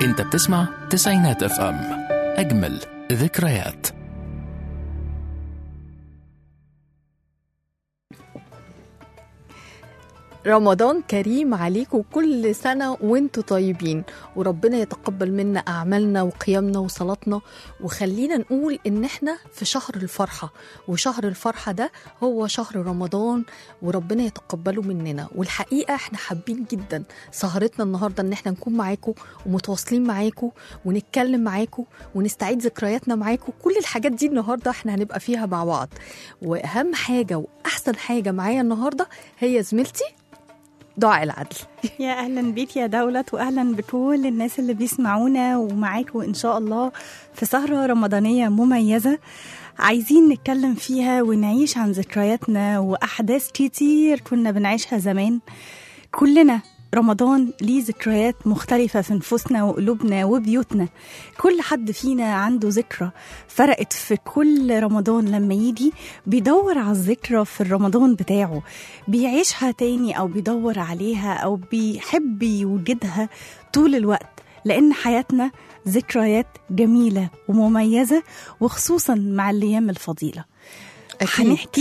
انت بتسمع تسعينات اف ام اجمل ذكريات رمضان كريم عليكم كل سنة وانتوا طيبين وربنا يتقبل منا أعمالنا وقيامنا وصلاتنا وخلينا نقول إن احنا في شهر الفرحة وشهر الفرحة ده هو شهر رمضان وربنا يتقبله مننا والحقيقة احنا حابين جدا سهرتنا النهاردة إن احنا نكون معاكم ومتواصلين معاكم ونتكلم معاكم ونستعيد ذكرياتنا معاكم كل الحاجات دي النهاردة احنا هنبقى فيها مع بعض وأهم حاجة وأحسن حاجة معايا النهاردة هي زميلتي دعاء العدل يا اهلا بيك يا دولت واهلا بكل الناس اللي بيسمعونا ومعاكم ان شاء الله في سهره رمضانيه مميزه عايزين نتكلم فيها ونعيش عن ذكرياتنا واحداث كتير كنا بنعيشها زمان كلنا رمضان ليه ذكريات مختلفة في نفوسنا وقلوبنا وبيوتنا كل حد فينا عنده ذكرى فرقت في كل رمضان لما يجي بيدور على الذكرى في الرمضان بتاعه بيعيشها تاني أو بيدور عليها أو بيحب يوجدها طول الوقت لأن حياتنا ذكريات جميلة ومميزة وخصوصا مع الأيام الفضيلة أكيد. هنحكي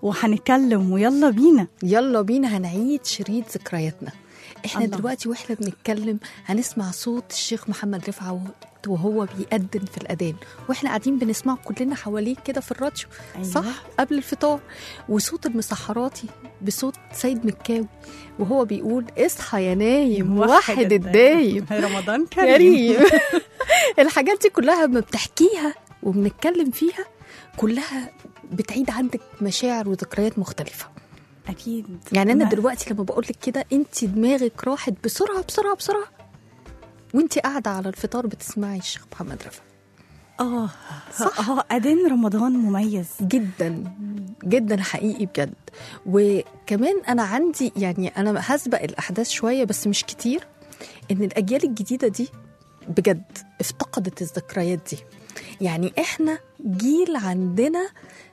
وهنتكلم ويلا بينا يلا بينا هنعيد شريط ذكرياتنا احنا الله. دلوقتي واحنا بنتكلم هنسمع صوت الشيخ محمد رفعه وهو بيأذن في الأذان واحنا قاعدين بنسمعه كلنا حواليه كده في الراديو أيوة. صح قبل الفطار وصوت المسحراتي بصوت سيد مكاوي وهو بيقول اصحى يا نايم وحد الدايم رمضان كريم الحاجات دي كلها ما بتحكيها وبنتكلم فيها كلها بتعيد عندك مشاعر وذكريات مختلفة أكيد يعني أنا ما- دلوقتي لما بقول لك كده أنت دماغك راحت بسرعة بسرعة بسرعة وأنت قاعدة على الفطار بتسمعي الشيخ محمد رفع اه صح. اه أذان رمضان مميز جدا جدا حقيقي بجد وكمان أنا عندي يعني أنا هسبق الأحداث شوية بس مش كتير إن الأجيال الجديدة دي بجد افتقدت الذكريات دي يعني إحنا جيل عندنا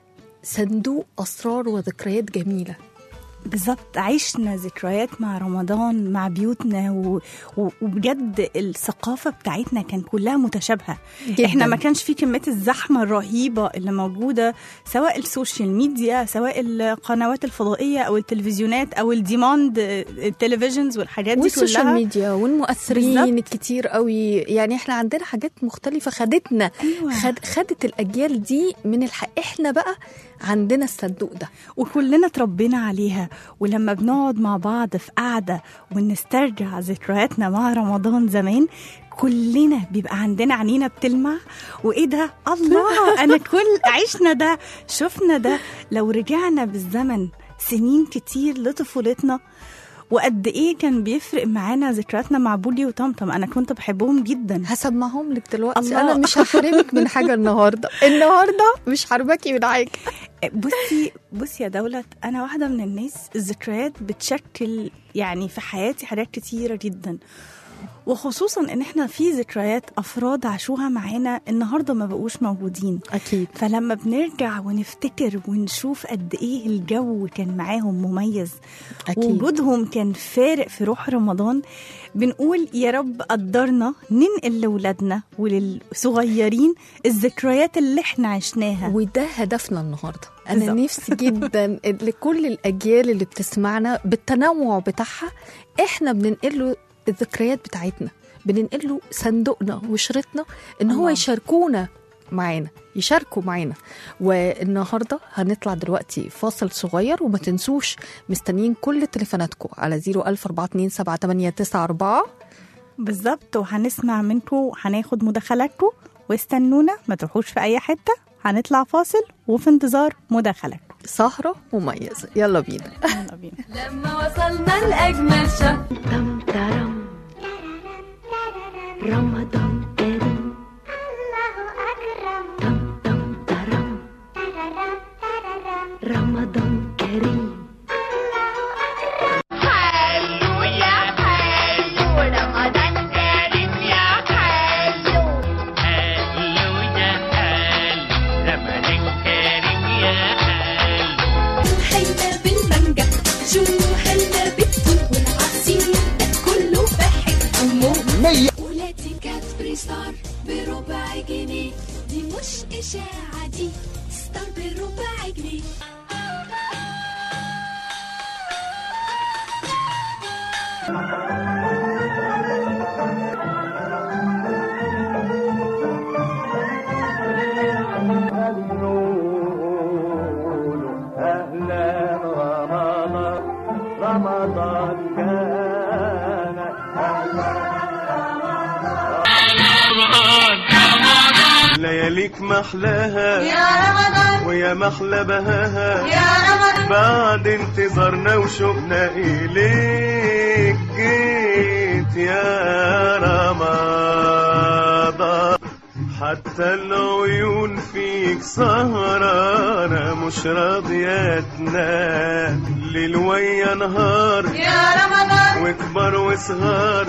صندوق أسرار وذكريات جميلة بالظبط عشنا ذكريات مع رمضان مع بيوتنا و... و... وبجد الثقافة بتاعتنا كان كلها متشابهة جداً. احنا ما كانش في كمية الزحمة الرهيبة اللي موجودة سواء السوشيال ميديا سواء القنوات الفضائية او التلفزيونات او الديماند التلفزيونز والحاجات دي والسوشيال كلها ميديا والمؤثرين بالظبط. الكتير قوي يعني احنا عندنا حاجات مختلفة خدتنا أيوة. خد خدت الأجيال دي من الحق احنا بقى عندنا الصندوق ده وكلنا اتربينا عليها ولما بنقعد مع بعض في قعدة ونسترجع ذكرياتنا مع رمضان زمان كلنا بيبقى عندنا عينينا بتلمع وايه ده الله انا كل عشنا ده شفنا ده لو رجعنا بالزمن سنين كتير لطفولتنا وقد ايه كان بيفرق معانا ذكرياتنا مع بولي وطمطم انا كنت بحبهم جدا هسمعهم لك دلوقتي الله. انا مش هحرمك من حاجه النهارده النهارده مش حرمكي من حاجه بصي بصي يا دولت انا واحده من الناس الذكريات بتشكل يعني في حياتي حاجات كتيره جدا وخصوصا ان احنا في ذكريات افراد عاشوها معانا النهارده ما بقوش موجودين اكيد فلما بنرجع ونفتكر ونشوف قد ايه الجو كان معاهم مميز أكيد. وجودهم كان فارق في روح رمضان بنقول يا رب قدرنا ننقل لاولادنا وللصغيرين الذكريات اللي احنا عشناها وده هدفنا النهارده انا بالظبط. نفسي جدا لكل الاجيال اللي بتسمعنا بالتنوع بتاعها احنا بننقله الذكريات بتاعتنا بننقله صندوقنا وشريطنا ان هو الله. يشاركونا معانا يشاركوا معانا والنهارده هنطلع دلوقتي فاصل صغير وما تنسوش مستنيين كل تليفوناتكم على 014278994 بالظبط وهنسمع منكم وهناخد مداخلاتكم واستنونا ما تروحوش في اي حته هنطلع فاصل وفي انتظار مداخلاتكم سهره مميزه يلا بينا يلا بينا لما وصلنا لأجمل شهر تم ترم رمضان كريم الله أكرم تم تم ترم رمضان كريم حلو يا حلو رمضان كريم يا حلو حلو يا حال رمضان كريم يا حال حلنا بالمانجا شو حلنا بالتوت والعصير ده كله بحبه موت ولادي كانت مش إشاعة دي ستار بربع جنيه أهلا رمضان رمضان كان لياليك محلاها يا رمضان ويا محلى بهاها يا رمضان بعد انتظارنا وشوقنا إليك جيت يا رمضان حتى العيون فيك سهرانة مش راضية تنام ليل ويا نهار يا رمضان وكبر وصغار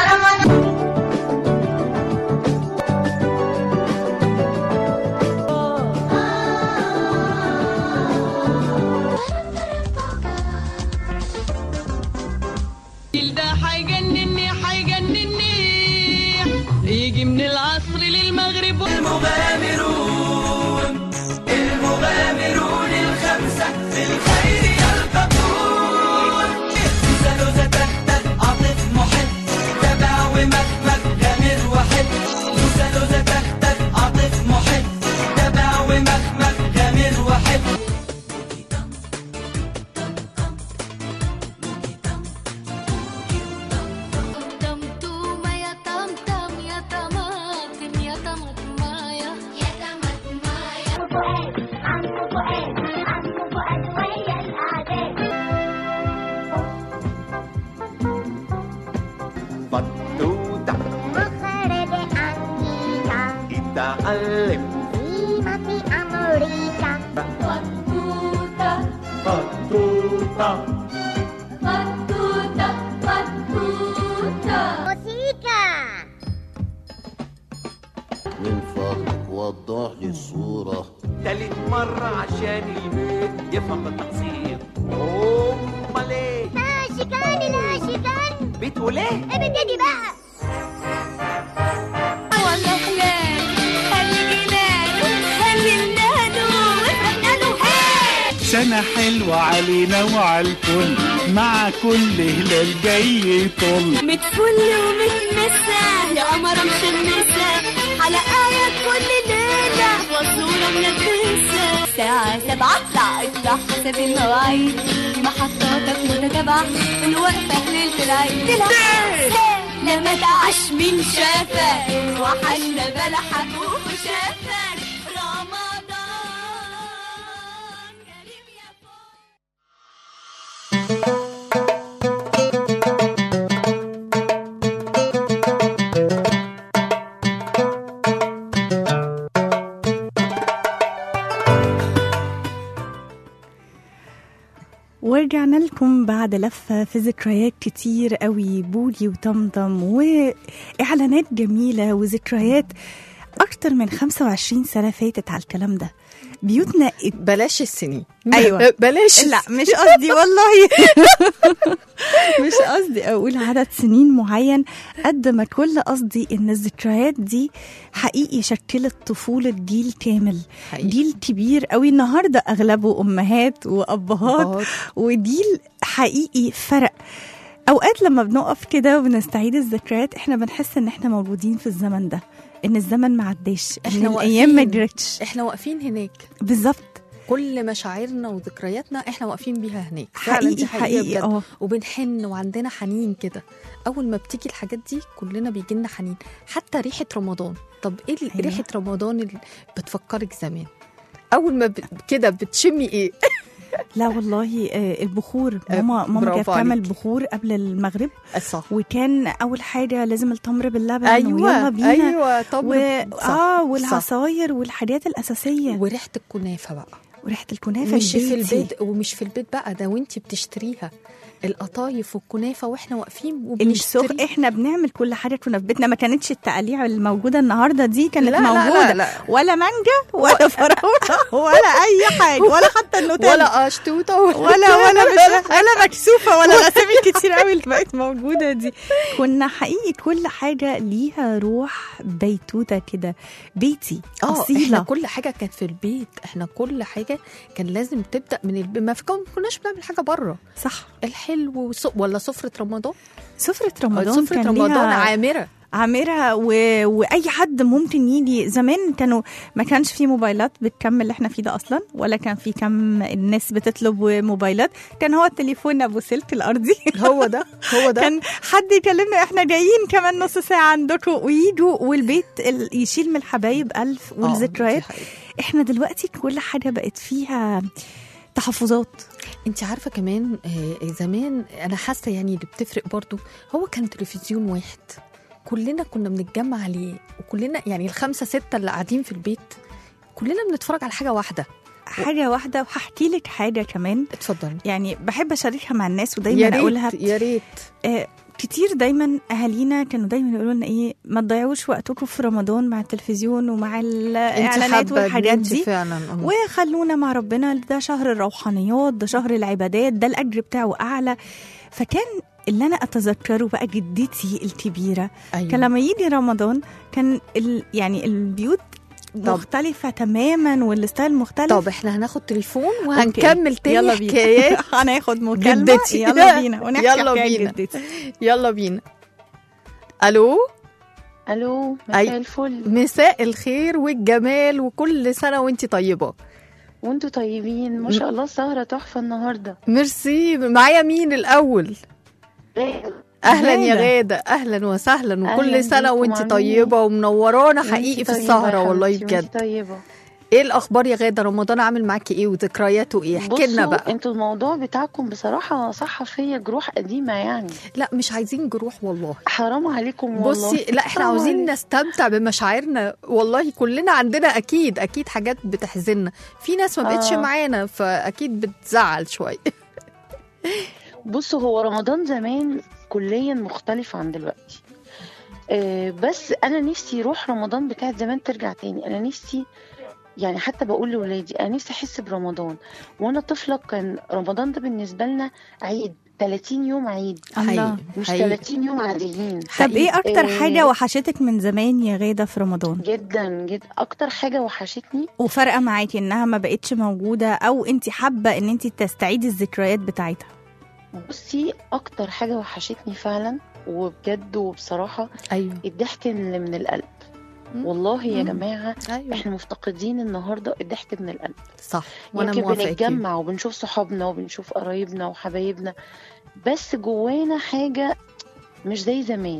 ده هيجنني هيجنني يجي من العصر للمغرب المغامرون المغامرون الخمسة في الخير يلتقون زلوزة تهتد عاطف محب تبع ومكمك غامر وحب زلوزة تهتد عاطف محب تبع ومكمك غامر وحب طمطومة يا طمطم يا طماطم يا طماطماية يا طماطماية فؤاد عم فؤاد عم فؤاد ويا الأعداء بطوطة مخرج أمريكا اتعلم قيمة أمريكا بطوطة بطوطة بطوطة بطوطة موسيقى من فضلك وضح لي الصورة تالت مرة عشان البيت يفهم التقصير أمال إيه؟ لا شيكان لا شيكان بتقول إيه؟ ابتدي بقى والله حلال خلي جلاله خلي بلاده وافرحنا له هي سنة حلوة علينا وعلى الكل مع كل هلال جاي يطل متفل ومتمسة يا قمرة مشمسة على آية كل ليلة وصورة منفسة الساعة سبعة اطلع اطلع حسب المواعيد في محطاتك متتابعة الوقفة ليلة العيد لما تعش من شافك وحنا بلحك وشافك رمضان كريم يا فوق ورجعنا لكم بعد لفة في ذكريات كتير قوي بولي وطمطم وإعلانات جميلة وذكريات أكتر من 25 سنة فاتت على الكلام ده بيوتنا بلاش السنين أيوة. بلاش لا مش قصدي والله مش قصدي اقول عدد سنين معين قد ما كل قصدي ان الذكريات دي حقيقي شكلت طفوله جيل كامل حقيقي. جيل كبير قوي النهارده اغلبه امهات وابهات أبهات. وديل حقيقي فرق اوقات لما بنقف كده وبنستعيد الذكريات احنا بنحس ان احنا موجودين في الزمن ده ان الزمن ما عداش ان إحنا الايام ما واقفين. جرتش احنا واقفين هناك بالظبط كل مشاعرنا وذكرياتنا احنا واقفين بيها هناك حقيقي دي حقيقي بجد. اه وبنحن وعندنا حنين كده اول ما بتيجي الحاجات دي كلنا بيجي لنا حنين حتى ريحه رمضان طب ايه ال- أيوة. ريحه رمضان اللي بتفكرك زمان اول ما ب... كده بتشمي ايه لا والله آه، البخور آه، ماما ماما كانت برافو بتعمل عليك. بخور قبل المغرب صح وكان اول حاجه لازم التمر باللبن ايوه ويلا بينا ايوه طب و... اه والعصاير والحاجات الاساسيه وريحه الكنافه بقى وريحه الكنافه مش في البيتي. البيت ومش في البيت بقى ده وانتي بتشتريها القطايف والكنافه واحنا واقفين السخ وبنشتري احنا بنعمل كل حاجه كنا في بيتنا ما كانتش التقاليع الموجوده النهارده دي كانت لا، لا، لا، موجوده لا. ولا مانجا ولا فراوله ولا اي حاجه ولا حتى النوتيلا ولا قشطوطه ولا ولا مش ولا مكسوفه ولا الاسامي الكتير قوي اللي بقت موجوده دي كنا حقيقي كل حاجه ليها روح بيتوته كده بيتي اه احنا اصيله كل حاجه كانت في البيت احنا كل حاجه كان لازم تبدا من البيت ما في- ما كناش بنعمل حاجه بره صح الحلو وص- ولا سفره رمضان سفره رمضان سفره كان رمضان ليها عامره عامرها و... واي حد ممكن يجي زمان كانوا ما كانش في موبايلات بالكم اللي احنا فيه ده اصلا ولا كان في كم الناس بتطلب موبايلات كان هو التليفون ابو سلك الارضي هو ده هو ده كان حد يكلمنا احنا جايين كمان نص ساعه عندكم ويجوا والبيت ال- يشيل من الحبايب الف آه، والذكريات دي حقيقة. احنا دلوقتي كل حاجه بقت فيها تحفظات انت عارفه كمان آه، زمان انا حاسه يعني اللي بتفرق برضو هو كان تلفزيون واحد كلنا كنا بنتجمع عليه وكلنا يعني الخمسه سته اللي قاعدين في البيت كلنا بنتفرج على حاجه واحده حاجه واحده وهحكي لك حاجه كمان اتفضلي يعني بحب اشاركها مع الناس يا ودايما اقولها ريت يا ريت آه، كتير دايما اهالينا كانوا دايما يقولوا لنا ايه ما تضيعوش وقتكم في رمضان مع التلفزيون ومع انت الاعلانات حابة والحاجات إن انت دي فعلا آه. وخلونا مع ربنا ده شهر الروحانيات ده شهر العبادات ده الاجر بتاعه اعلى فكان اللي انا اتذكره بقى جدتي الكبيره أيوة. كان لما يجي رمضان كان ال يعني البيوت طب. مختلفة تماما والستايل مختلف طب احنا هناخد تليفون وهنكمل تاني يلا بينا. حكايات هناخد مكالمة جدتي. يلا بينا ونحكي يلا حكاية بينا. جدتي يلا بينا الو الو أي. مساء الفل مساء الخير والجمال وكل سنه وانت طيبه وانتوا طيبين ما شاء الله السهرة تحفة النهاردة ميرسي معايا مين الاول اهلا يا غادة. غاده اهلا وسهلا وكل أهلاً سنه بيكم، وانت عاملين طيبه ومنورانا وانتي حقيقي في طيبة السهره يا والله حبيبتي، بجد وانتي طيبة ايه الاخبار يا غاده رمضان عامل معاكي ايه وذكرياته ايه احكي لنا بصوا بقى انتوا الموضوع بتاعكم بصراحة صح فيا جروح قديمة يعني لا مش عايزين جروح والله حرام عليكم والله بصي لا احنا حرام عاوزين عليك. نستمتع بمشاعرنا والله كلنا عندنا اكيد اكيد حاجات بتحزننا في ناس ما بقتش آه. معانا فاكيد بتزعل شويه بصوا هو رمضان زمان كليا مختلف عن دلوقتي آه، بس انا نفسي روح رمضان بتاعت زمان ترجع تاني انا نفسي يعني حتى بقول لولادي انا نفسي احس برمضان وانا طفله كان رمضان ده بالنسبه لنا عيد 30 يوم عيد الله. حقيقي مش حقيقي 30 يوم عاديين طب ايه اكتر إيه. حاجة وحشتك من زمان يا غادة في رمضان جدا جدا اكتر حاجه وحشتني وفارقة معاكي انها ما بقتش موجودة او انت حابة ان انت تستعيدي الذكريات بتاعتها بصي اكتر حاجه وحشتني فعلا وبجد وبصراحه ايوه الضحك اللي من القلب مم. والله يا مم. جماعه ايوه احنا مفتقدين النهارده الضحك من القلب صح وانا يمكن موافقه بنتجمع وبنشوف صحابنا وبنشوف قرايبنا وحبايبنا بس جوانا حاجه مش زي زمان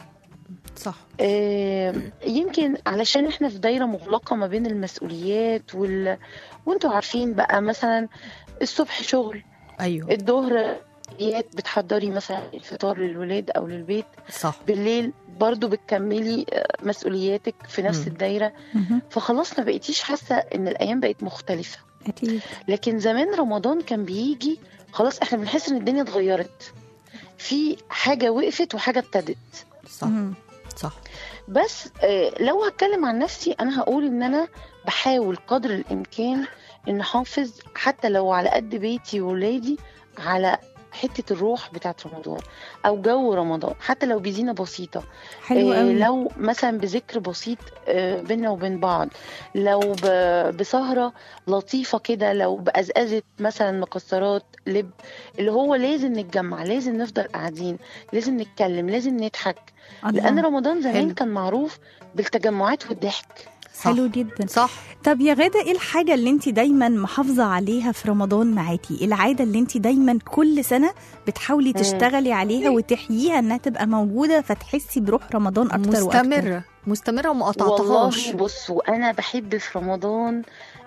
صح آه، يمكن علشان احنا في دايره مغلقه ما بين المسؤوليات وال... وانتوا عارفين بقى مثلا الصبح شغل ايوه الظهر مسؤوليات بتحضري مثلا الفطار للولاد او للبيت صح بالليل برضو بتكملي آه، مسؤولياتك في نفس مم. الدايره مهم. فخلاص ما بقيتيش حاسه ان الايام بقت مختلفه اكيد لكن زمان رمضان كان بيجي خلاص احنا بنحس ان الدنيا اتغيرت في حاجه وقفت وحاجه ابتدت صح مهم. صح بس آه، لو هتكلم عن نفسي انا هقول ان انا بحاول قدر الامكان ان احافظ حتى لو على قد بيتي وولادي على حته الروح بتاعت رمضان او جو رمضان حتى لو بزينه بسيطه حلو آه، قوي لو مثلا بذكر بسيط آه، بينا وبين بعض لو ب- بسهرة لطيفة كده لو بأزأزة مثلا مكسرات لب اللي هو لازم نتجمع لازم نفضل قاعدين لازم نتكلم لازم نضحك لأن الله. رمضان زمان حلو. كان معروف بالتجمعات والضحك صح حلو جدا صح طب يا غادة ايه الحاجة اللي انت دايما محافظة عليها في رمضان معاكي العادة اللي انت دايما كل سنة بتحاولي تشتغلي عليها وتحييها انها تبقى موجودة فتحسي بروح رمضان اكتر واكتر مستمره مستمره وما قطعتهاش والله بصوا أنا بحب في رمضان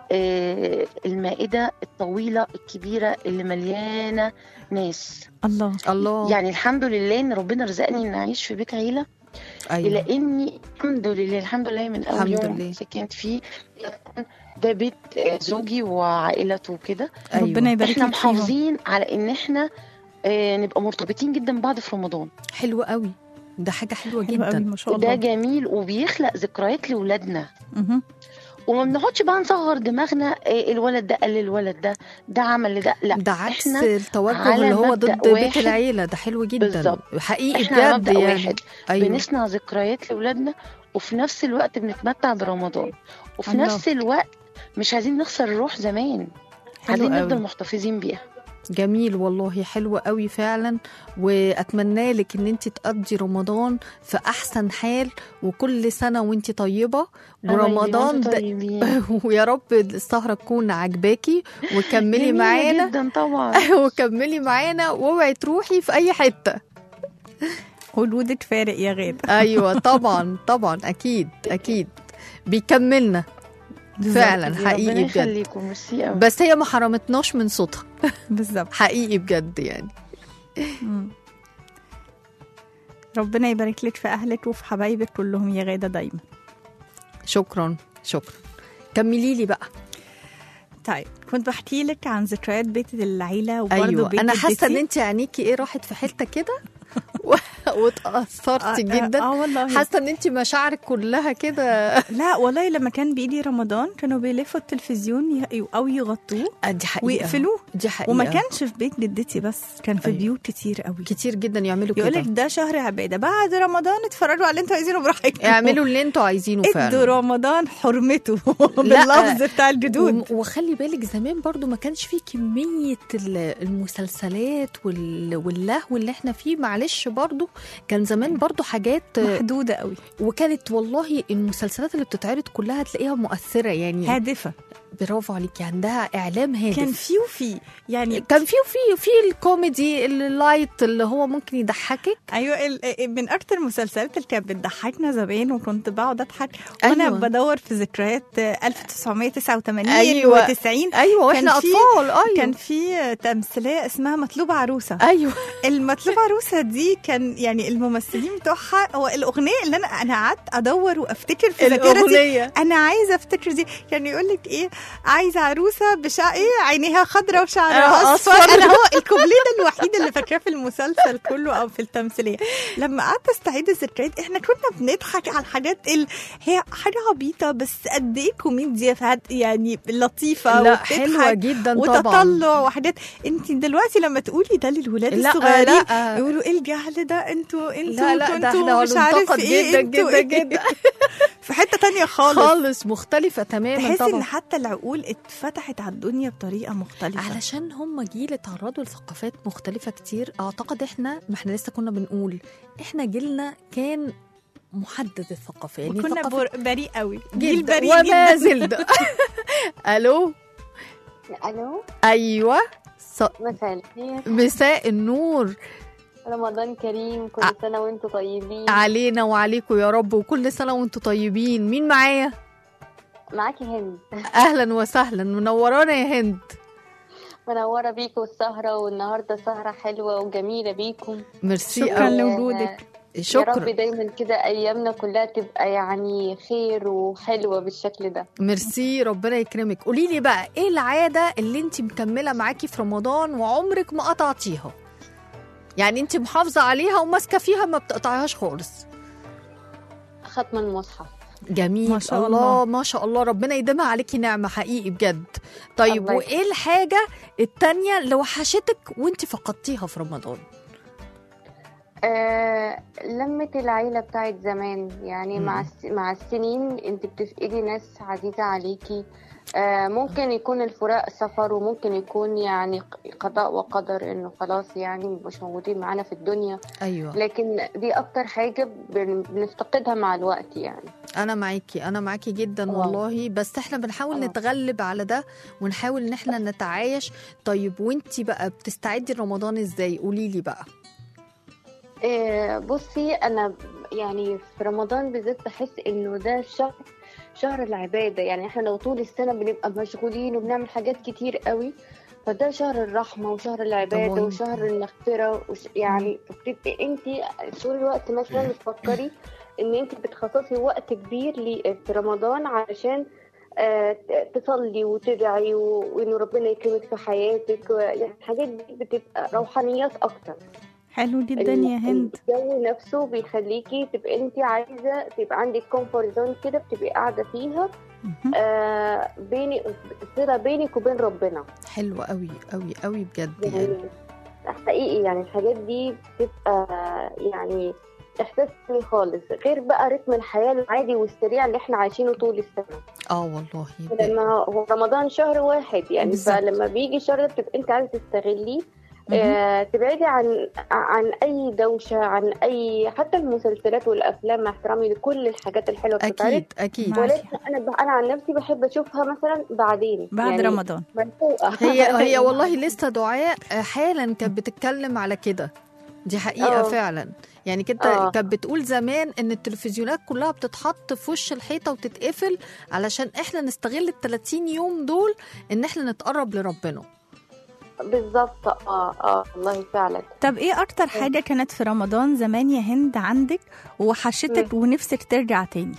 آه، المائدة الطويلة الكبيرة اللي مليانة ناس الله الله يعني الحمد لله ان ربنا رزقني ان اعيش في بيت عيله ايوه الى اني الحمد لله الحمد لله من اول الحمد يوم لله. سكنت فيه ده بيت آه، زوجي وعائلته وكده أيوة. ربنا يبارك احنا لك فيهم محافظين على ان احنا آه نبقى مرتبطين جدا ببعض في رمضان حلو قوي ده حاجه حلوه حلو قوي جدا ما شاء ده الله جميل وبيخلق ذكريات لاولادنا مهم. وما بنقعدش بقى نصغر دماغنا آه، الولد ده قال للولد ده ده عمل لده لا ده عكس احنا التوجه على اللي هو مبدأ ضد بيت واحد. العيله ده حلو جدا بالظبط. حقيقي احنا على بجد مبدأ يعني واحد ايوه بنصنع ذكريات لاولادنا وفي نفس الوقت بنتمتع برمضان وفي الله. نفس الوقت مش عايزين نخسر الروح زمان حلو عايزين قوي. نفضل محتفظين بيها جميل والله حلو قوي فعلا واتمنى لك ان انت تقضي رمضان في احسن حال وكل سنه وانت طيبه ورمضان ده ده ويا رب السهره تكون عجباكي وكملي معانا جدا طبعا وكملي معانا واوعي تروحي في اي حته خلودك فارق يا غادة ايوه طبعا طبعا اكيد اكيد بيكملنا فعلا ربنا حقيقي بجد يخليكم ميرسي قوي بس هي ما حرمتناش من صوتها بالظبط حقيقي بجد يعني مم. ربنا يبارك لك في اهلك وفي حبايبك كلهم يا غاده دايما شكرا شكرا كملي لي بقى طيب كنت بحكي لك عن ذكريات بيت العيله وبرضه ايوه بيت انا حاسه ان جدتي. انت عينيكي ايه راحت في حته كده و- واتاثرتي آه، جدا اه والله حاسه ان انت مشاعرك كلها كده لا والله لما كان بيجي رمضان كانوا بيلفوا التلفزيون ي- او يغطوه آه، دي حقيقه ويقفلوه دي حقيقه وما كانش في بيت جدتي بس كان في أيوة. بيوت كتير قوي كتير جدا يعملوا يقول لك كده ده شهر عباده بعد رمضان اتفرجوا على اللي انتوا عايزينه براحتكم اعملوا اللي انتوا عايزينه ادوا فعلا رمضان حرمته باللفظ بتاع الجدود وم- وخلي بالك زمان برضو ما كانش فيه كمية ال- المسلسلات وال- واللهو اللي احنا فيه معلش برضو كان زمان برضو حاجات محدوده قوي وكانت والله المسلسلات اللي بتتعرض كلها تلاقيها مؤثرة يعني هادفه برافو عليكي عندها إعلام هادف كان في وفي يعني كان في وفي في الكوميدي اللايت اللي هو ممكن يضحكك ايوه ال- من اكتر المسلسلات اللي كانت بتضحكنا زمان وكنت بقعد اضحك وانا أيوة. بدور في ذكريات 1989 أيوة. و90 ايوه كان واحنا في- اطفال ايوه كان في تمثيليه اسمها مطلوب عروسه ايوه المطلوب عروسه دي كان يعني الممثلين بتوعها هو الاغنيه اللي انا انا قعدت ادور وافتكر في ذاكرتي الأغنية. انا عايزه افتكر دي كان يقول لك ايه عايزه عروسه بشع ايه عينيها خضراء وشعرها آه، اصفر أصفر. انا هو الكوبليه ده الوحيد اللي فاكراه في المسلسل كله او في التمثيليه لما قعدت استعيد الذكريات احنا كنا بنضحك على الحاجات ال... هي حاجه عبيطه بس قد ايه كوميديا فهد يعني لطيفه لا وبتضحك حلوة جدا طبعا وتطلع وحاجات انت دلوقتي لما تقولي ده للولاد لا، الصغيرين لا. يقولوا ايه الجهل ده انتوا انتوا لا لا ده كنتوا احنا مش عارف هننتقد ايه جدا انتوا جدا إيه؟ جدا في حته تانية خالص خالص مختلفة تماما تحس طبعا ان حتى العقول اتفتحت على الدنيا بطريقه مختلفه علشان هم جيل اتعرضوا لثقافات مختلفة كتير اعتقد احنا ما احنا لسه كنا بنقول احنا جيلنا كان محدد الثقافة يعني وكنا ثقافة بر- بريء قوي جيل جدا بريء وما جدا زلنا الو الو ايوه ص... مساء الخير مساء النور رمضان كريم كل ع- سنه وانتم طيبين علينا وعليكم يا رب وكل سنة وانتم طيبين مين معايا معاكي هند اهلا وسهلا منورانا يا هند منوره بيكم السهره والنهارده سهره حلوه وجميله بيكم ميرسي شكرا أوي. لوجودك يا شكرا رب دايما كده ايامنا كلها تبقى يعني خير وحلوه بالشكل ده ميرسي ربنا يكرمك قولي لي بقى ايه العاده اللي انت مكمله معاكي في رمضان وعمرك ما قطعتيها يعني انت محافظه عليها وماسكه فيها ما بتقطعيهاش خالص ختم المصحف جميل ما شاء الله, الله. ما شاء الله ربنا يديمها عليكي نعمه حقيقي بجد طيب الله وايه الحاجه التانية اللي وحشتك وانت فقدتيها في رمضان آه لمة العيلة بتاعت زمان يعني مم. مع الس- مع السنين انت بتفقدي ناس عزيزة عليكي آه ممكن يكون الفراق سفر وممكن يكون يعني ق- قضاء وقدر انه خلاص يعني مش موجودين معانا في الدنيا ايوه لكن دي اكتر حاجة بن- بنفتقدها مع الوقت يعني انا معاكي انا معاكي جدا آه. والله بس احنا بنحاول آه. نتغلب على ده ونحاول ان احنا نتعايش طيب وانتي بقى بتستعدي رمضان ازاي قولي لي بقى آه، بصي انا ب- يعني في رمضان بالذات بحس انه ده شهر شهر العباده يعني احنا لو طول السنه بنبقى مشغولين وبنعمل حاجات كتير قوي فده شهر الرحمه وشهر العباده طبعاً. وشهر المغفره وش يعني فبتبقي انت طول الوقت مثلا بتفكري ان انت بتخصصي وقت كبير لي- في رمضان علشان آه، ت- تصلي وتدعي و- وإنه ربنا يكرمك في حياتك و- يعني الحاجات دي بتبقى روحانيات أكتر حلو جدا يا هند الجو نفسه بيخليكي تبقى انت عايزه تبقى عندك كومفورت زون كده بتبقي قاعده فيها آه بيني صله بينك وبين ربنا حلو قوي قوي قوي بجد يعني يعني حقيقي يعني الحاجات دي بتبقى يعني احساس تاني خالص غير بقى رتم الحياه العادي والسريع اللي احنا عايشينه طول السنه اه والله لما هو رمضان شهر واحد يعني بالظبط. فلما بيجي الشهر ده بتبقى انت عايزه تستغليه آه تبعدي عن عن اي دوشه عن اي حتى المسلسلات والافلام مع احترامي لكل الحاجات الحلوه بتتعرض اكيد اكيد ولكن انا ب... انا عن نفسي بحب اشوفها مثلا بعدين بعد يعني رمضان. ملحوقة. هي هي والله لسه دعاء آه، حالا كانت بتتكلم على كده دي حقيقه آه. فعلا يعني كنت آه. كانت بتقول زمان ان التلفزيونات كلها بتتحط في وش الحيطه وتتقفل علشان احنا نستغل ال 30 يوم دول ان احنا نتقرب لربنا بالظبط اه اه والله فعلا طب ايه اكتر حاجة كانت في رمضان زمان يا هند عندك وحشتك ونفسك ترجع تاني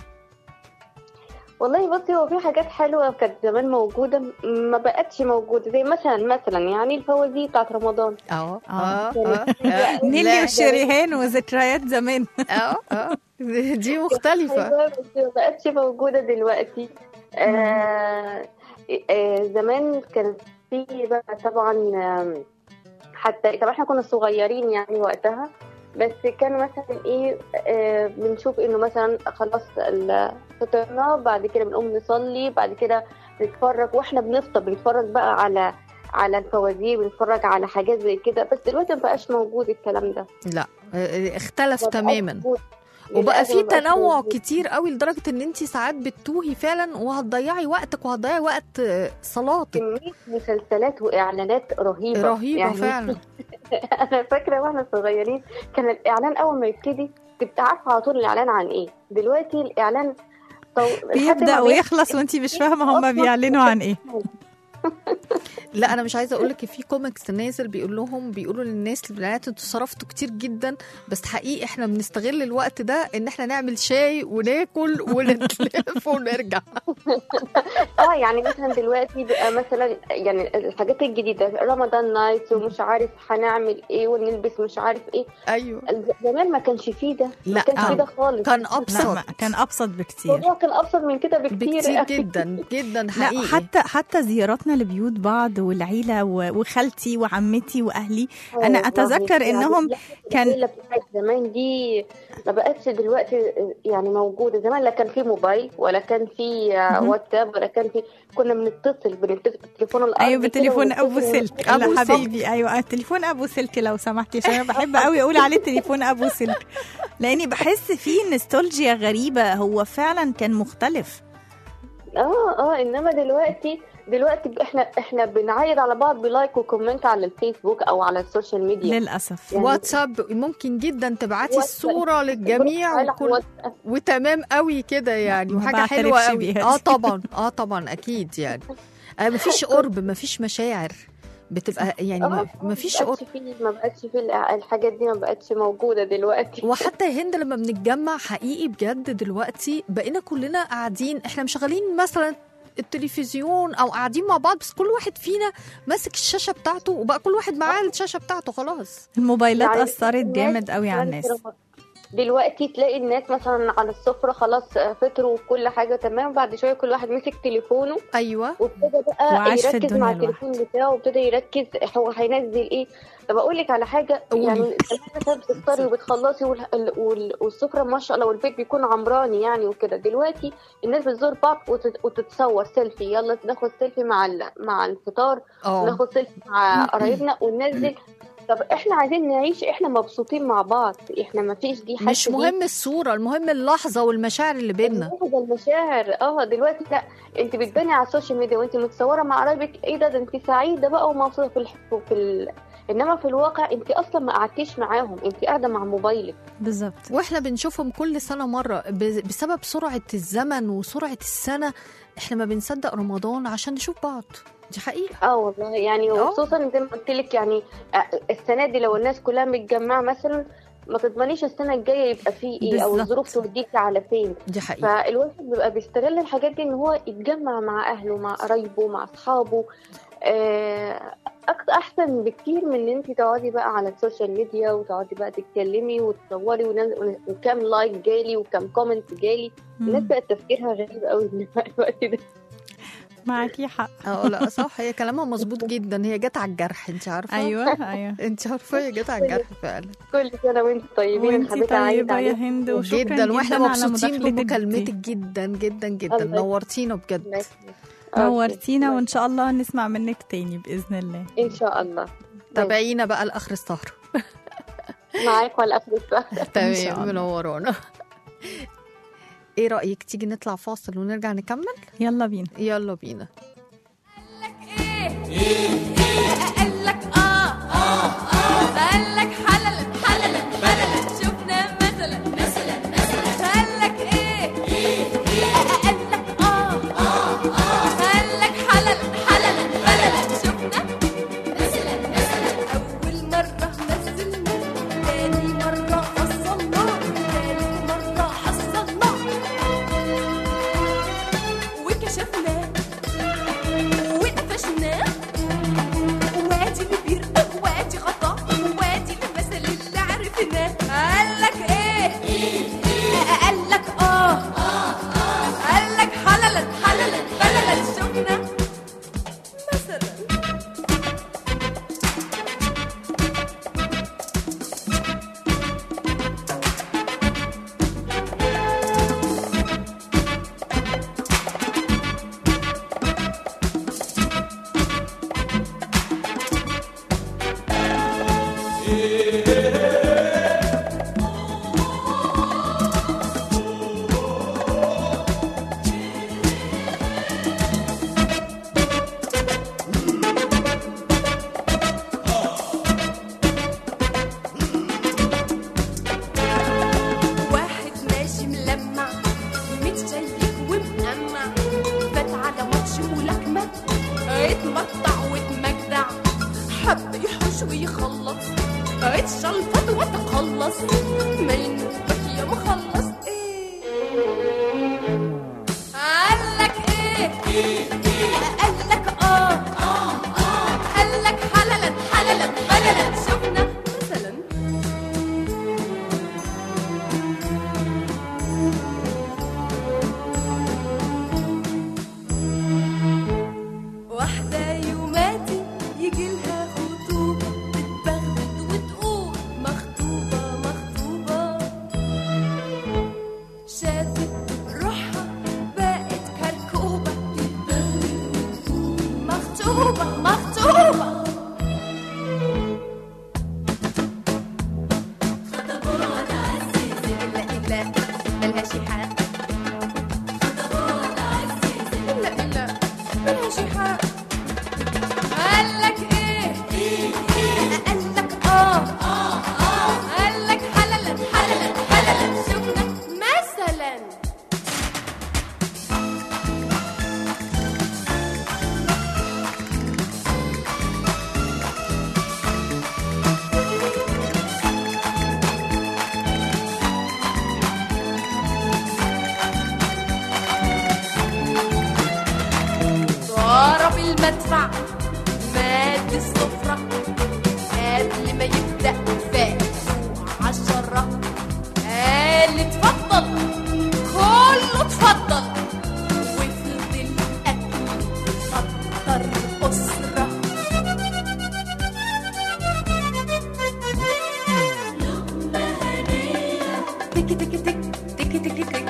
والله بصي هو في حاجات حلوه كانت زمان موجوده م- ما بقتش موجوده زي مثلا مثلا يعني الفوازير بتاعت رمضان اه اه اه آه. نيلي لا. وشريهان وذكريات زمان اه اه دي مختلفه ايوه بس ما بقتش موجوده دلوقتي آه آه زمان كان في بقى طبعا آم، حتى طبعا احنا كنا صغيرين يعني وقتها بس كان مثلا ايه آه بنشوف انه مثلا خلاص ال- فطرنا بعد كده بنقوم نصلي بعد كده نتفرج واحنا بنفطر بنتفرج بقى على على الفوازير بنتفرج على حاجات زي كده بس دلوقتي ما بقاش موجود الكلام ده لا آه، اختلف ما بقاش تماما موجود. وبقى للأسف في ما بقاش تنوع موجود. كتير قوي لدرجه ان انت ساعات بتتوهي فعلا وهتضيعي وقتك وهتضيعي وقت آه، صلاتك كمية مسلسلات وإعلانات رهيبة رهيبه يعني فعلا أنا فاكرة وإحنا صغيرين كان الإعلان أول ما يبتدي تبقى عارفة على طول الإعلان عن إيه دلوقتي الإعلان طو... لحد بيبدأ ما ويخلص وانتي مش فاهمة هما بيعلنوا عن ايه لا انا مش عايزه اقول لك في كوميكس نازل بيقول لهم بيقولوا للناس البنات انتوا صرفتوا كتير جدا بس حقيقي احنا بنستغل الوقت ده ان احنا نعمل شاي وناكل ونتلف ونرجع اه يعني مثلا دلوقتي بقى مثلا يعني الحاجات الجديدة رمضان نايت ومش عارف هنعمل ايه ونلبس مش عارف ايه ايوه زمان ما كانش فيه ده ما لا، كانش فيه آه. ده خالص كان لا ابسط ما- كان ابسط بكتير الموضوع كان ابسط من كده بكتير بكتير جدا جدا لا حقيقي حتى حتى زياراتنا لبيوت بعض والعيله و- وخالتي وعمتي واهلي انا والله اتذكر يعني انهم كان الليلة بتاعت زمان دي ما بقتش دلوقتي يعني موجودة زمان لا كان في موبايل ولا كان في آه، مهم. واتساب ولا كان في كنا بنتصل بنتصل بالتليفون الأرضي ايوه كده بتليفون ابو ونتصل سلك أبو لا سلك. حبيبي ايوه تليفون ابو سلك لو سمحتي عشان انا بحب قوي اقول عليه تليفون ابو سلك لاني بحس فيه نستولجيا غريبه هو فعلا كان مختلف اه اه انما دلوقتي دلوقتي احنا احنا بنعايد على بعض بلايك وكومنت على الفيسبوك او على السوشيال ميديا للاسف يعني- واتساب ممكن جدا تبعتي واتساب. الصوره للجميع على وكل واتساب. وتمام قوي كده يعني ما وحاجه بعترفش حلوه قوي بيها اه دي. طبعا اه طبعا اكيد يعني آه مفيش قرب مفيش مشاعر بتبقى يعني اه ما- مفيش ما قرب بقتش فيه ما بقتش فيه الع- الحاجات دي ما بقتش موجودة دلوقتي وحتى يا هند لما بنتجمع حقيقي بجد دلوقتي بقينا كلنا قاعدين احنا مشغلين مثلا التلفزيون او قاعدين مع بعض بس كل واحد فينا ماسك الشاشه بتاعته وبقى كل واحد معاه الشاشه بتاعته خلاص الموبايلات يعني اثرت الناس جامد قوي على كانت الناس رم- دلوقتي تلاقي الناس مثلا على السفرة خلاص فطروا وكل حاجة تمام بعد شوية كل واحد مسك تليفونه ايوه وابتدى بقى وعاش في يركز الدنيا مع التليفون بتاعه وابتدى يركز هو هينزل ايه طب اقول لك على حاجه قولي. يعني زمان مثلا بتفطري وبتخلصي وال- ال- وال- والسفره ما شاء الله والبيت بيكون عمراني يعني وكده دلوقتي الناس بتزور بعض وتت- وتتصور سيلفي يلا ناخد سيلفي مع ال- مع الفطار اه ناخد سيلفي مع قرايبنا وننزل طب احنا عايزين نعيش احنا مبسوطين مع بعض احنا ما فيش دي حاسة مش دي. مهم الصورة المهم اللحظة والمشاعر اللي بينا ده المشاعر اه دلوقتي لا انت بتباني على السوشيال ميديا وانت متصوره مع قرايبك ايه ده ده انت سعيده بقى ومبسوطه في الحب في ال... انما في الواقع انت اصلا ما قعدتيش معاهم انت قاعده مع موبايلك بالظبط واحنا بنشوفهم كل سنة مرة ب- بسبب سرعة الزمن وسرعة السنة احنا ما بنصدق رمضان عشان نشوف بعض دي حقيقة اه والله يعني اه. وخصوصا زي ما قلت لك يعني آه، السنه دي لو الناس كلها متجمعه مثلا ما تضمنيش السنه الجايه يبقى فيه ايه او بالظبط. الظروف توديكي على فين دي حقيقة فالواحد بيبقى بيستغل الحاجات دي ان هو يتجمع مع اهله مع قرايبه مع اصحابه آه، أك- احسن بكتير من ان انت تقعدي بقى على السوشيال ميديا وتقعدي بقى تتكلمي وتصوري ونز- وكام لايك جالي وكام كومنت جالي الناس مم. بقت تفكيرها غريب قوي الوقت ده معاكي حق اه لا صح هي كلامها مظبوط جدا هي جت على الجرح انت عارفه ايوه ايوه انت عارفه هي جت على الجرح فعلا كل سنه وانت طيبين وانتي حبيت اعيد طيبة يا عليكم هند وشكرا جدا واحنا جدا على مبسوطين مداخلتك بمكالمتك دي. جدا جدا جدا الله نورتينا بجد نورتينا وان شاء الله نسمع منك تاني باذن الله ان شاء الله تابعينا بقى لاخر السهره معاك ولا اخر السهره شاء تمام الله. منورانا ايه رايك تيجي نطلع فاصل ونرجع نكمل يلا بينا يلا بينا قالك اه اه اه قالك حلل حلل حلل شفنا مثلا مثلا مثلا قالك ايه قالك اه اه اه قالك حلل حلل حلل شفنا مثلا مثلا اول مره نزلنا تاني مره فصلنا تالت مره حصلنا وكشفنا وقفشنا وادي اللي بيرقق وادي غطا وادي المثل اللي عرفناه قالك ايه قالك اه قالك حللا حللا بللا شفنا مثلا واحد ماشي ملمع متشيك ومقمع فات على ماتش ملاكمة اتمطع واتمجدع حب يحوش ويخلص اتشلفط وتخلص ما ينوبك يا مخلص ايه قالك ايه قالك اه اه اه قالك حللا حللا بللا شفنا مثلا واحدة يوماتي يجي لها خطوبة تتبغدد وتقول مخطوبة مخطوبة شافت روحها بقت كركوبة تتبغدد وتقول مخطوبة مخطوبة خطبوها عزيزي لا لا ملهاش حق خطبوها عزيزي لا لا ملهاش حق قالك ايه قالك اه اه اه قالك حللا حللا حللا شفنا مثلا ضرب المدفع مات السفرة قبل ما يبدأ فاتوا عشرة قال اتفضل كله اتفضل وفضل أكل خطر أسرة تك تك تك تك تك تك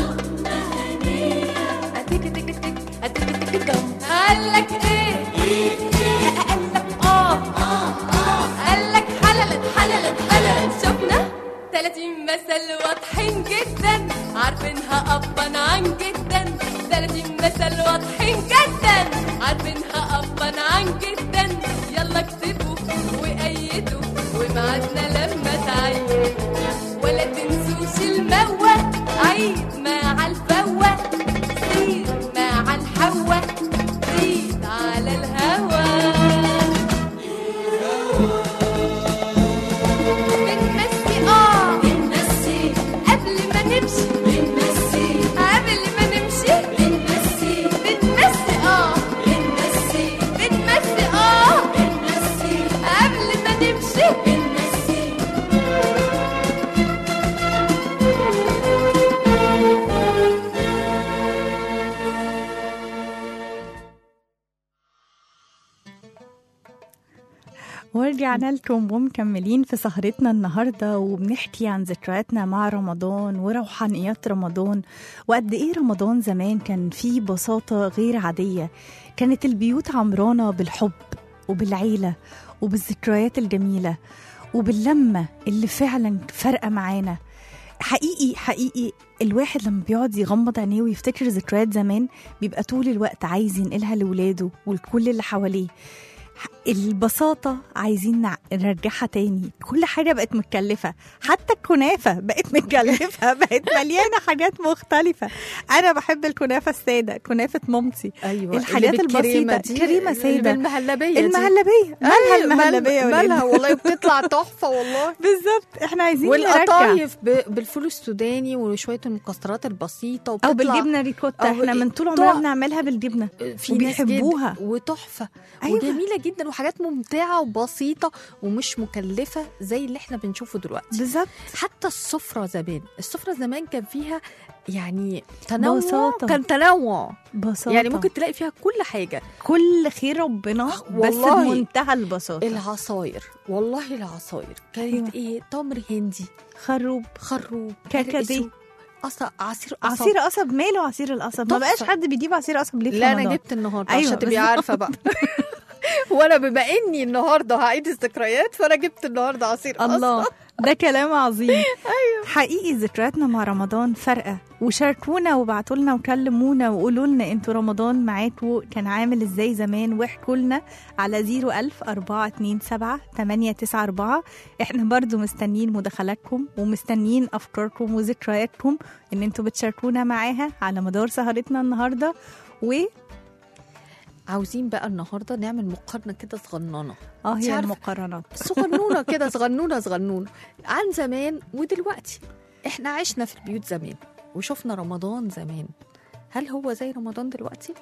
تك تك تك تك تك تك قالك ايه قالك اه اه قالك حللا حللا حللا شفنا 30 مثل واضحين جدا عارفينها ابا عن جدا 30 مثل واضحين جدا عارفينها ابا عن جدا يلا اكتبوا وايدوا ومعادنا لما تعيد ولا تنسوش الموة عيد مع الفوة سير مع الحوة زيد على الهوى بنمسي اه ورجعنا لكم ومكملين في سهرتنا النهاردة وبنحكي عن ذكرياتنا مع رمضان وروحانيات رمضان وقد إيه رمضان زمان كان فيه بساطة غير عادية كانت البيوت عمرانة بالحب وبالعيلة وبالذكريات الجميلة وباللمة اللي فعلا فارقة معانا حقيقي حقيقي الواحد لما بيقعد يغمض عينيه ويفتكر ذكريات زمان بيبقى طول الوقت عايز ينقلها لولاده ولكل اللي حواليه البساطة عايزين نع- نرجعها تاني كل حاجة بقت متكلفة حتى الكنافة بقت متكلفة بقت مليانة حاجات مختلفة أنا بحب الكنافة السادة كنافة مامتي ايوه الحاجات اللي بالكريمة البسيطة دي، كريمة اللي سادة بالمهلبية دي. المهلبية مالها أيوة، المهلبية مال- وليه؟ مالها والله بتطلع تحفة والله بالظبط احنا عايزين نرجع والقطايف ب- بالفول السوداني وشويه المكسرات البسيطه او وبتطلع بالجبنه ريكوتا أو احنا من طول عمرنا تح- بنعملها بالجبنه في وبيحبوها. ناس جدا وتحفه أيوة. أيوة. وجميله جدا وحاجات ممتعه وبسيطه ومش مكلفه زي اللي احنا بنشوفه دلوقتي بالظبط حتى السفره زمان السفره زمان كان فيها يعني تنوع بساطة. كان تنوع بساطة يعني ممكن تلاقي فيها كل حاجه كل خير ربنا بس والله. بمنتهى البساطة العصاير والله العصاير كانت أيوة. ايه تمر هندي خروب خروب كركديه. أسود، قص- عصير قصب. عصير قصب ماله عصير القصب ما بقاش تحفة. حد بيجيب عصير قصب ليه في لا انا رمضان؟ جبت النهارده أيوة، عشان تبقي بالظبط. عارفه بقى وانا بما اني النهارده هعيد الذكريات فانا جبت النهارده عصير قصب. الله ده كلام عظيم ايوه حقيقي ذكرياتنا مع رمضان فارقه وشاركونا وابعتوا لنا وكلمونا وقولوا لنا انتوا رمضان معاكوا كان عامل ازاي زمان واحكوا لنا على 01000 427 894 احنا برضو مستنيين مداخلاتكم ومستنيين افكاركم وذكرياتكم ان انتوا بتشاركونا معاها على مدار سهرتنا النهارده و عاوزين بقى النهارده نعمل مقارنه كده صغننه اه أنت هي عارفة- المقارنات صغنونه كده صغنونه صغنونه عن زمان ودلوقتي احنا عشنا في البيوت زمان وشفنا رمضان زمان هل هو زي رمضان دلوقتي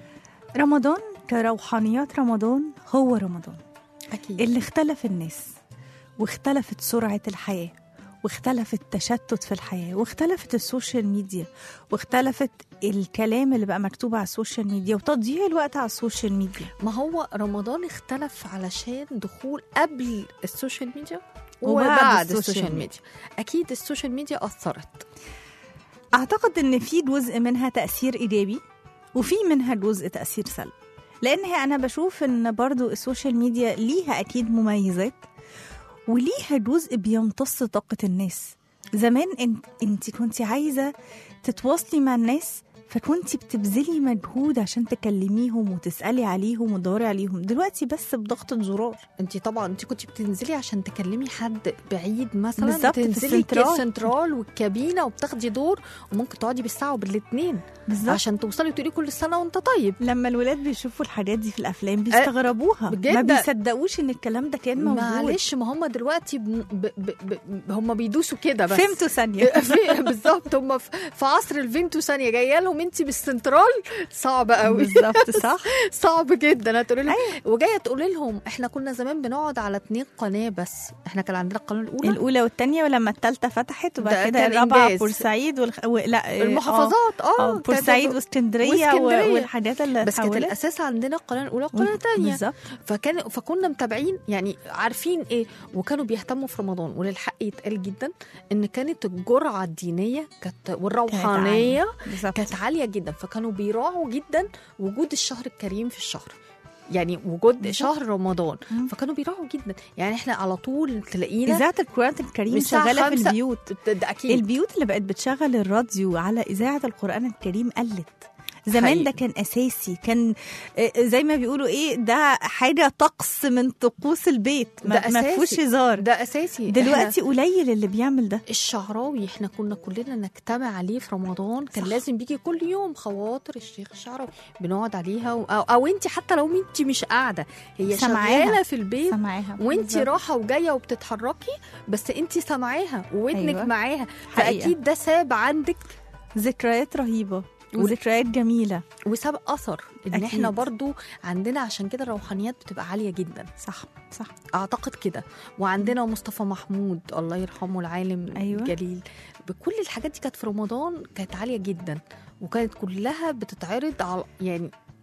رمضان كروحانيات رمضان هو رمضان اكيد اللي اختلف الناس واختلفت سرعة الحياة واختلف التشتت في الحياة واختلفت السوشيال ميديا واختلفت الكلام اللي بقى مكتوب على السوشيال ميديا وتضييع الوقت على السوشيال ميديا ما هو رمضان اختلف علشان دخول قبل السوشيال ميديا وبعد وبعد السوشيال السوشيال ميديا. ميديا اكيد السوشيال ميديا اثرت أعتقد إن في جزء منها تأثير إيجابي وفي منها جزء تأثير سلبي لأن هي أنا بشوف إن برضو السوشيال ميديا ليها أكيد مميزات وليها جزء بيمتص طاقة الناس زمان انت, انت كنت عايزة تتواصلي مع الناس فكنت بتبذلي مجهود عشان تكلميهم وتسألي عليهم وتدوري عليهم دلوقتي بس بضغطة زرار انت طبعا انت كنت بتنزلي عشان تكلمي حد بعيد مثلا بالظبط، في بتنزلي السنترال. السنترال والكابينه وبتاخدي دور وممكن تقعدي بالساعه وبالاثنين بالظبط عشان توصلي وتقولي كل سنه وانت طيب لما الولاد بيشوفوا الحاجات دي في الافلام بيستغربوها ما جدا. بيصدقوش ان الكلام ده كان موجود معلش ما هم دلوقتي ب... ب... ب... ب... هم بيدوسوا كده بس فهمتوا ثانيه في- بالظبط هم في في عصر الفينتو ثانيه جايه لهم انت بالسنترال صعب قوي بالظبط صح صعب جدا هتقولي لهم وجايه تقولي لهم احنا كنا زمان بنقعد على اتنين قناه بس احنا كان عندنا القناه الاولى الاولى والثانيه ولما الثالثه فتحت ده وبعد كده كان الرابعه إنجاز. بورسعيد والخ... و... لا آه، المحافظات اه آه، بورسعيد كانت- واسكندريه, واسكندرية. و... والحاجات اللي بس كانت اتحولت. الاساس عندنا القناه الاولى والقناه الثانيه بالظبط فكان فكنا متابعين يعني عارفين ايه وكانوا بيهتموا في رمضان وللحق يتقال جدا ان كانت الجرعه الدينيه كانت والروحانيه بالظبط كانت عاليه جدا فكانوا بيراعوا جدا وجود الشهر الكريم في الشهر يعني وجود شهر رمضان فكانوا بيراعوا جدا يعني احنا على طول تلاقينا اذاعه القران الكريم من الساعة شغاله في خمسة. البيوت ده- ده اكيد البيوت اللي بقت بتشغل الراديو على اذاعه القران الكريم قلت زمان حقيقي. ده كان اساسي كان آه، زي ما بيقولوا ايه ده حاجه طقس من طقوس البيت ده ما ما أساسي. فيهوش هزار ده اساسي دلوقتي إحنا- قليل اللي بيعمل ده الشعراوي احنا كنا كلنا نجتمع عليه في رمضان كان صح. لازم بيجي كل يوم خواطر الشيخ الشعراوي بنقعد عليها و... او, أو انت حتى لو انت مش قاعده هي سامعاها. شغاله في البيت سامعاها وانت بالظبط. رايحه وجايه وبتتحركي بس انت سامعاها وودنك أيوة. أيوة. معاها حقيقة. فاكيد ده ساب عندك ذكريات رهيبه وذكريات جميله وساب اثر ان أكيد. احنا برضو عندنا عشان كده الروحانيات بتبقى عاليه جدا صح صح اعتقد كده وعندنا مصطفى محمود الله يرحمه العالم أيوة. الجليل بكل الحاجات دي كانت في رمضان كانت عاليه جدا وكانت كلها بتتعرض على يعني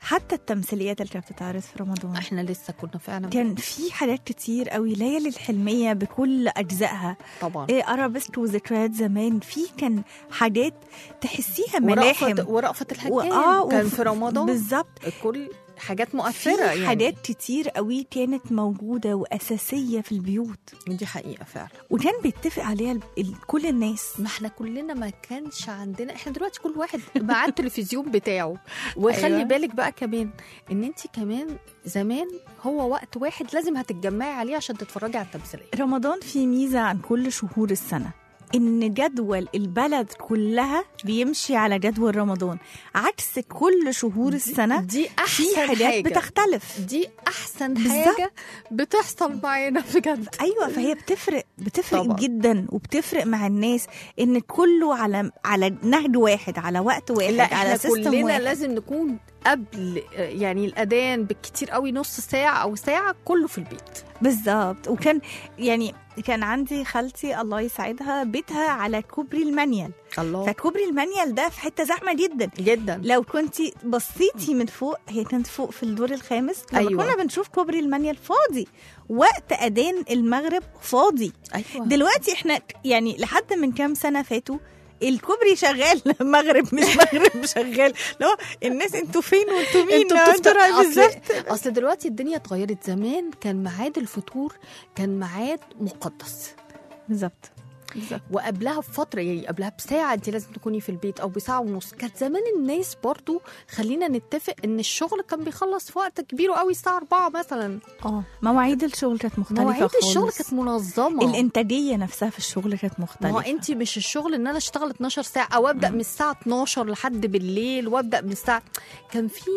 حتى التمثيليات اللي كانت بتتعرض في رمضان احنا لسه كنا فعلا كان في حاجات كتير قوي ليالي الحلمية بكل أجزائها طبعا إيه أرابيسك وذكريات زمان في كان حاجات تحسيها ملاحم ورأفت ورأفت الحكام وآه كان وف- في رمضان بالظبط كل حاجات مؤثرة في يعني حاجات كتير قوي كانت موجودة وأساسية في البيوت دي حقيقة فعلا وكان بيتفق عليها ال- ال- كل الناس ما احنا كلنا ما كانش عندنا احنا دلوقتي كل واحد معاه التلفزيون بتاعه وخلي أيوة. أيوة. بالك بقى كمان ان انت كمان زمان هو وقت واحد لازم هتتجمعي عليه عشان تتفرجي على التمثيليه رمضان فيه ميزة عن كل شهور السنة إن جدول البلد كلها بيمشي على جدول رمضان عكس كل شهور السنة دي في احسن حاجات حاجة. بتختلف دي احسن بالظبط. حاجه بتحصل معانا بجد ايوه فهي بتفرق بتفرق طبعا. طبعا. جدا وبتفرق مع الناس ان كله على على نهج واحد على وقت واحد لا على احنا سيستم كلنا واحد لازم نكون قبل آه، يعني الاذان بالكتير قوي نص ساعه او ساعه كله في البيت بالظبط وكان يعني كان عندي خالتي الله يسعدها بيتها على كوبري المانيال الله فكوبري المانيال ده في حته زحمه جدا جدا لو كنت بصيتي من فوق هي كانت فوق في الدور الخامس لما أيوة. أيوة. كنا بنشوف كوبري المانيال فاضي وقت اذان المغرب فاضي ايوه دلوقتي احنا يعني لحد من كام سنه فاتوا الكوبري شغال مغرب مش مغرب شغال لو الناس انتوا فين وانتوا مين انتوا انتوا بتفطر رايح بالظبط اصل اصل دلوقتي الدنيا اتغيرت زمان كان ميعاد الفطور كان ميعاد مقدس بالظبط بالظبط وقبلها بفتره يعني قبلها بساعه انت لازم تكوني في البيت او بساعه ونص كانت زمان الناس برضو خلينا نتفق ان الشغل كان بيخلص في وقت كبير قوي الساعه 4 مثلا اه مواعيد الشغل كانت مختلفه مواعيد خالص. الشغل كانت منظمه الانتاجيه نفسها في الشغل كانت ما هو مختلفه انت مش الشغل ان انا اشتغل 12 ساعه او ابدا من الساعه 12 لحد بالليل وابدا من الساعه كان في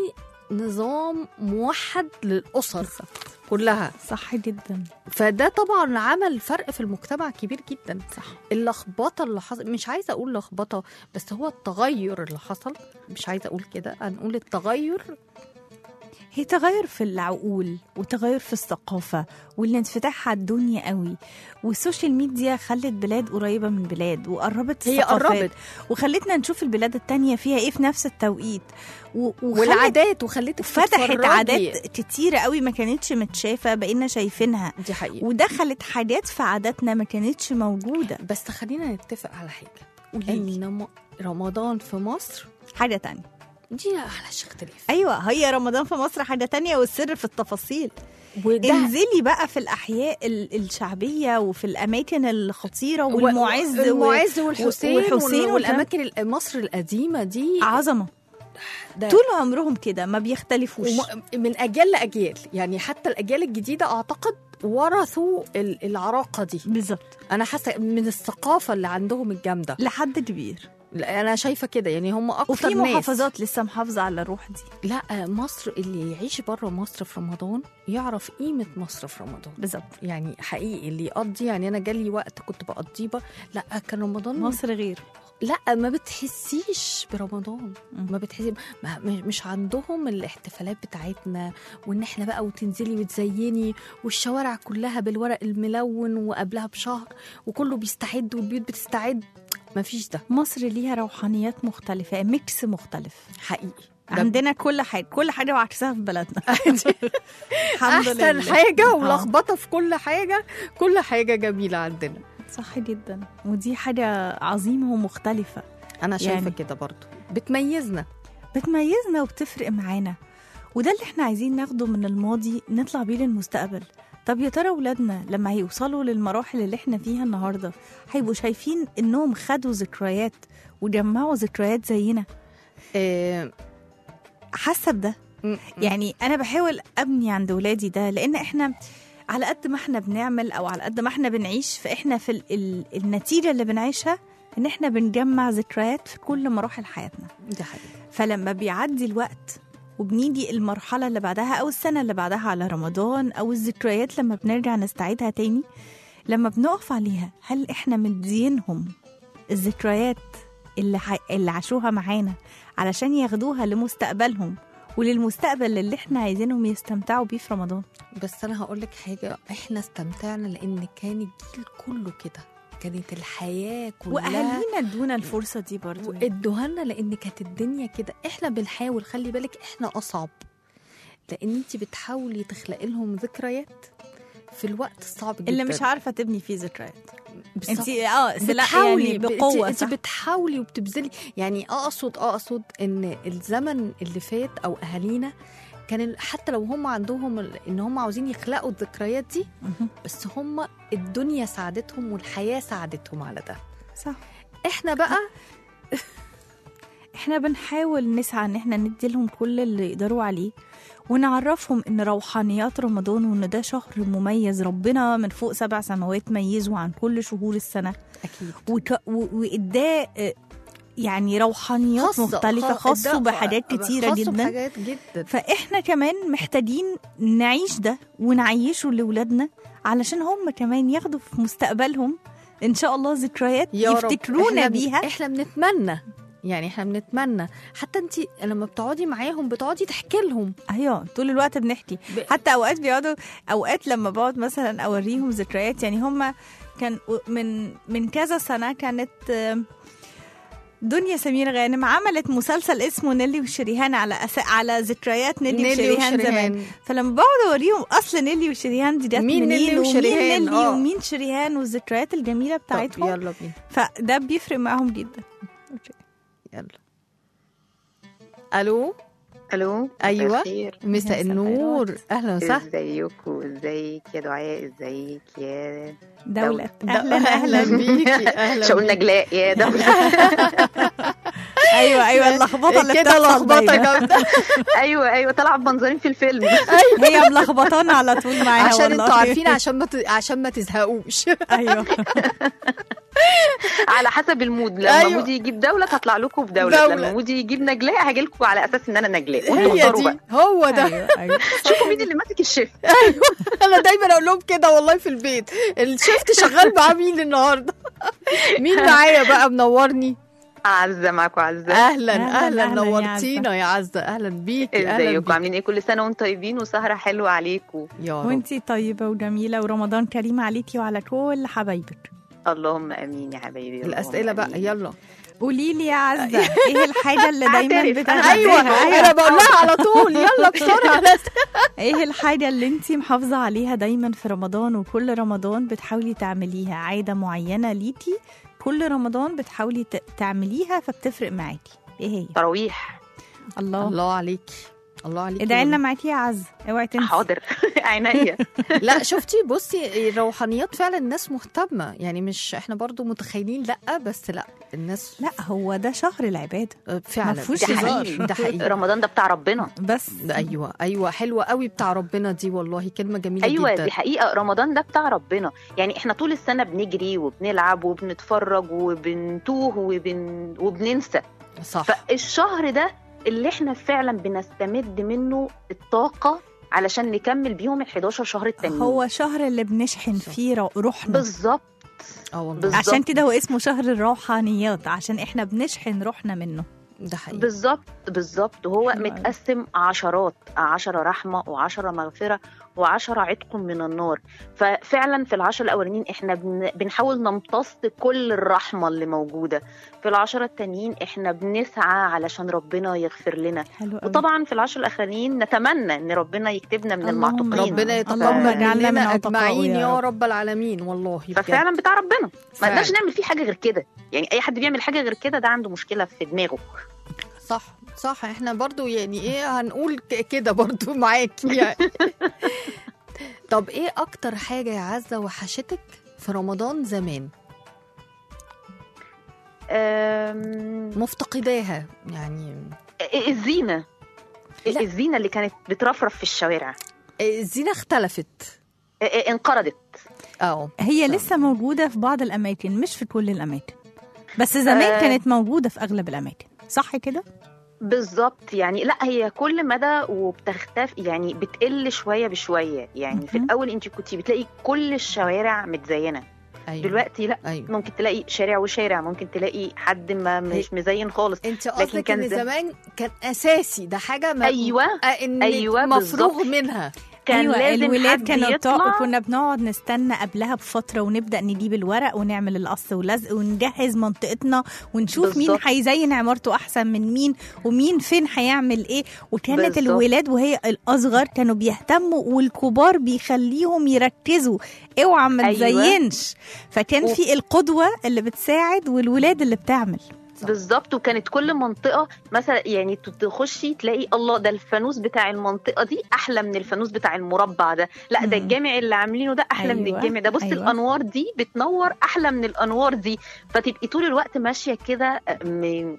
نظام موحد للاسر كلها صح جدا فده طبعا عمل فرق في المجتمع كبير جدا صح اللخبطه اللي حصل مش عايزه اقول لخبطه بس هو التغير اللي حصل مش عايزه اقول كده هنقول التغير هي تغير في العقول وتغير في الثقافة والانفتاح على الدنيا قوي والسوشيال ميديا خلت بلاد قريبة من بلاد وقربت هي الثقافات قربت. وخلتنا نشوف البلاد التانية فيها ايه في نفس التوقيت و- وخلت- والعادات وخلتك فتحت تتفرجي. عادات كتيرة قوي ما كانتش متشافة بقينا شايفينها دي حقيقه ودخلت حاجات في عاداتنا ما كانتش موجودة بس خلينا نتفق على حاجه قوليلي. ان م- رمضان في مصر حاجة تانية دي على اختلاف ايوه هي رمضان في مصر حاجه تانية والسر في التفاصيل وده انزلي بقى في الاحياء ال- الشعبيه وفي الاماكن الخطيره و- والمعز و- المعز والحسين, والحسين والحسين والكلام- والاماكن ال- مصر القديمه دي عظمه ده طول عمرهم كده ما بيختلفوش وم- من اجيال لاجيال يعني حتى الاجيال الجديده اعتقد ورثوا ال- العراقه دي بالظبط انا حاسه من الثقافه اللي عندهم الجامده لحد كبير لا، انا شايفه كده يعني هم اكتر وفي ناس محافظات لسه محافظه على الروح دي لا مصر اللي يعيش بره مصر في رمضان يعرف قيمه مصر في رمضان بالظبط يعني حقيقي اللي يقضي يعني انا جالي وقت كنت بقضيه ب- لا كان رمضان مصر غير لا ما بتحسيش برمضان مم. ما بتحسي ما م- مش عندهم الاحتفالات بتاعتنا وان احنا بقى وتنزلي وتزيني والشوارع كلها بالورق الملون وقبلها بشهر وكله بيستعد والبيوت بتستعد ما فيش ده مصر ليها روحانيات مختلفه ميكس مختلف حقيقي ده عندنا كل حاجه كل حاجه وعكسها في بلدنا الحمد احسن لله. حاجه آه. ولخبطه في كل حاجه كل حاجه جميله عندنا صح جدا ودي حاجه عظيمه ومختلفه انا شايفه يعني. كده برضو بتميزنا بتميزنا وبتفرق معانا وده اللي احنا عايزين ناخده من الماضي نطلع بيه للمستقبل طب يا ترى ولادنا لما هيوصلوا للمراحل اللي احنا فيها النهارده هيبقوا شايفين انهم خدوا ذكريات وجمعوا ذكريات زينا آه حاسه بده يعني انا بحاول ابني عند ولادي ده لان احنا على قد ما احنا بنعمل او على قد ما احنا بنعيش فاحنا في ال ال النتيجه اللي بنعيشها ان احنا بنجمع ذكريات في كل مراحل حياتنا دي حقيقة فلما بيعدي الوقت وبنيجي المرحلة اللي بعدها أو السنة اللي بعدها على رمضان أو الذكريات لما بنرجع نستعيدها تاني لما بنقف عليها هل إحنا مدينهم الذكريات اللي, ح... اللي عاشوها معانا علشان ياخدوها لمستقبلهم وللمستقبل اللي احنا عايزينهم يستمتعوا بيه في رمضان بس انا هقول لك حاجه احنا استمتعنا لان كان الجيل كله كده كانت الحياه كلها واهالينا ادونا الفرصه دي برضو يعني. ادوها لنا لان كانت الدنيا كده احنا بنحاول خلي بالك احنا اصعب لان انت بتحاولي تخلقي لهم ذكريات في الوقت الصعب جدا اللي مش عارفه تبني فيه ذكريات بالظبط. انت اه سلاح بتحاولي يعني ب- بقوه انت صح؟ بتحاولي وبتبذلي يعني اقصد اقصد ان الزمن اللي فات او اهالينا كان ال- حتى لو هم عندهم ال- ان هم عاوزين يخلقوا الذكريات دي مهم. بس هم الدنيا ساعدتهم والحياه ساعدتهم على ده صح احنا بقى احنا بنحاول نسعى ان احنا ندي لهم كل اللي يقدروا عليه ونعرفهم ان روحانيات رمضان وان ده شهر مميز ربنا من فوق سبع سماوات ميزه عن كل شهور السنه اكيد وك- و- واداه آه، يعني روحانيات خاصة- مختلفة خ- خاصة ده- بحاجات كتيرة خاصة جدا بحاجات جدا فاحنا كمان محتاجين نعيش ده ونعيشه لاولادنا علشان هم كمان ياخدوا في مستقبلهم ان شاء الله ذكريات يا رب يفتكرونا إحنا بن- بيها احنا بنتمنى يعني احنا بنتمنى حتى انت لما بتقعدي معاهم بتقعدي تحكي لهم ايوه طول الوقت بنحكي ب- حتى اوقات بيقعدوا اوقات لما بقعد مثلا اوريهم ذكريات يعني هم كان من من كذا سنه كانت آم، دنيا سمير غانم عملت مسلسل اسمه نيلي وشريهان على أس... على ذكريات نيلي, نيلي وشريهان, وشريهان. زمان فلما بقعد اوريهم اصل نيلي وشريهان دي جت مين منين نيلي ومين وشريهان؟ نيلي آه. ومين شريهان والذكريات الجميله طب بتاعتهم يلا بينا فده بيفرق معاهم جدا يلا الو الو ايوه الخير مساء النور اهلا وسهلا ازيكم ازيك يا دعاء ازيك يا دولة ده- اهلا اهلا بيكي اهلا شاول بيكي. نجلاء يا دولة ايوه ايوه اللخبطه اللي كده بتحصل لخبطه دايما. جامده ايوه ايوه طالعه بمنظرين في الفيلم هي ملخبطانا على طول معاها عشان والله. انتوا عارفين عشان ما ت... عشان ما تزهقوش ايوه على حسب المود لما أيوة. مودي يجيب دولة هطلع لكم بدولة دولة. لما مودي يجيب نجلاء هاجي لكم على اساس ان انا نجلاء وانتوا هي اختاروا دي بقى هو ده ايوه ايوه شوفوا مين اللي ماسك الشيف انا دايما اقول لهم كده والله في البيت الشيفت شغال مع مين النهارده مين معايا بقى منورني عزة معاكم عزة اهلا أهلاً، اهلا أهلاً يا نورتينا يا عزه اهلا بيكي اهلا ازيكم بيكي عاملين ايه كل سنة وانتم طيبين وسهرة حلوة عليكم يا رب وانتي طيبة وجميلة ورمضان كريم عليكي وعلى كل حبايبك اللهم امين يا حبايبي اللهم الاسئله بقى آمين. يلا قولي لي يا عزة ايه الحاجة اللي دايما أعترف، بتعمليها ايوه انا بقول لها على طول يلا بسرعه ايه الحاجة اللي انتي محافظة عليها دايما في رمضان وكل رمضان بتحاولي تعمليها عادة معينة ليكي كل رمضان بتحاولي ت- تعمليها فبتفرق معاكي ايه هي تراويح الله الله عليكي الله عليكي ادعي لنا معاكي يا عزة اوعي تنسي حاضر عينيا لا شفتي بصي الروحانيات فعلا الناس مهتمه يعني مش احنا برضو متخيلين لا بس لا الناس لا هو ده شهر العبادة فعلا مفهوش ده هزار. حقيقي ده حقيقي رمضان ده بتاع ربنا بس ده ايوه ايوه حلوه قوي بتاع ربنا دي والله كلمه جميله ايوه جدا دي حقيقه رمضان ده بتاع ربنا يعني احنا طول السنه بنجري وبنلعب وبنتفرج وبنتوه وبن... وبننسى صح فالشهر ده اللي احنا فعلا بنستمد منه الطاقه علشان نكمل بيهم ال 11 شهر التانيين هو شهر اللي بنشحن فيه رو- روحنا بالظبط اه والله بالظبط. عشان كده هو اسمه شهر الروحانيات عشان احنا بنشحن روحنا منه ده حقيقي بالظبط بالظبط هو حلو أوي. متقسم عشرات عشرة رحمة وعشرة مغفرة وعشرة عتق من النار ففعلا في العشر الأولانيين احنا بن- بنحاول نمتص كل الرحمة اللي موجودة في العشرة التانيين احنا بنسعى علشان ربنا يغفر لنا حلو قوي وطبعا في العشر الأخرانيين نتمنى ان ربنا يكتبنا من اللهم المعتقين ربنا اللهم يتقبل اجعلنا من مننا عتقائه اجمعين يا يا رب. رب العالمين والله بجد. ففعلا بتاع ربنا ما فعلا. نقدرش نعمل فيه حاجة غير كده يعني أي حد بيعمل حاجة غير كده ده عنده مشكلة في دماغه صح صح احنا برضو يعني ايه هنقول ك- كده برضو معاكي يعني طب ايه اكتر حاجه يا عزه وحشتك في رمضان زمان أم... مفتقداها يعني الزينة لا. الزينة اللي كانت بترفرف في الشوارع الزينه اختلفت انقرضت اه هي لسه موجودة في بعض الأماكن مش في كل الأماكن بس زمان آه. كانت موجودة في أغلب الأماكن صح كده؟ بالظبط يعني لا هي كل مدى وبتختفي يعني بتقل شوية بشوية يعني في مهم. الأول أنت كنت بتلاقي كل الشوارع متزينة ايوه دلوقتي لا ايوه ممكن تلاقي شارع وشارع ممكن تلاقي حد ما مش مزين خالص انت لكن قصدك كان ان زم- زمان كان اساسي ده حاجه ما أيوة، آه، ان أيوة، مفروغ بالظبط. منها كان ايوه لازم الولاد حد كانوا يطلع بتوع... كنا بنقعد نستنى قبلها بفتره ونبدا نجيب الورق ونعمل القص ولزق ونجهز منطقتنا ونشوف مين بالظبط. هيزين عمارته احسن من مين ومين فين هيعمل ايه وكانت بالظبط. الولاد وهي الاصغر كانوا بيهتموا والكبار بيخليهم يركزوا اوعى ما أيوة. تزينش فكان و- في القدوه اللي بتساعد والولاد اللي بتعمل بالظبط وكانت كل منطقه مثلا يعني ت- تخشي تلاقي الله ده الفانوس بتاع المنطقه دي احلى من الفانوس بتاع المربع ده لا ده مم. الجامع اللي عاملينه ده احلى من أيوة، الجامع ده بص أيوة. الانوار دي بتنور احلى من الانوار دي فتبقي طول الوقت ماشيه كده م-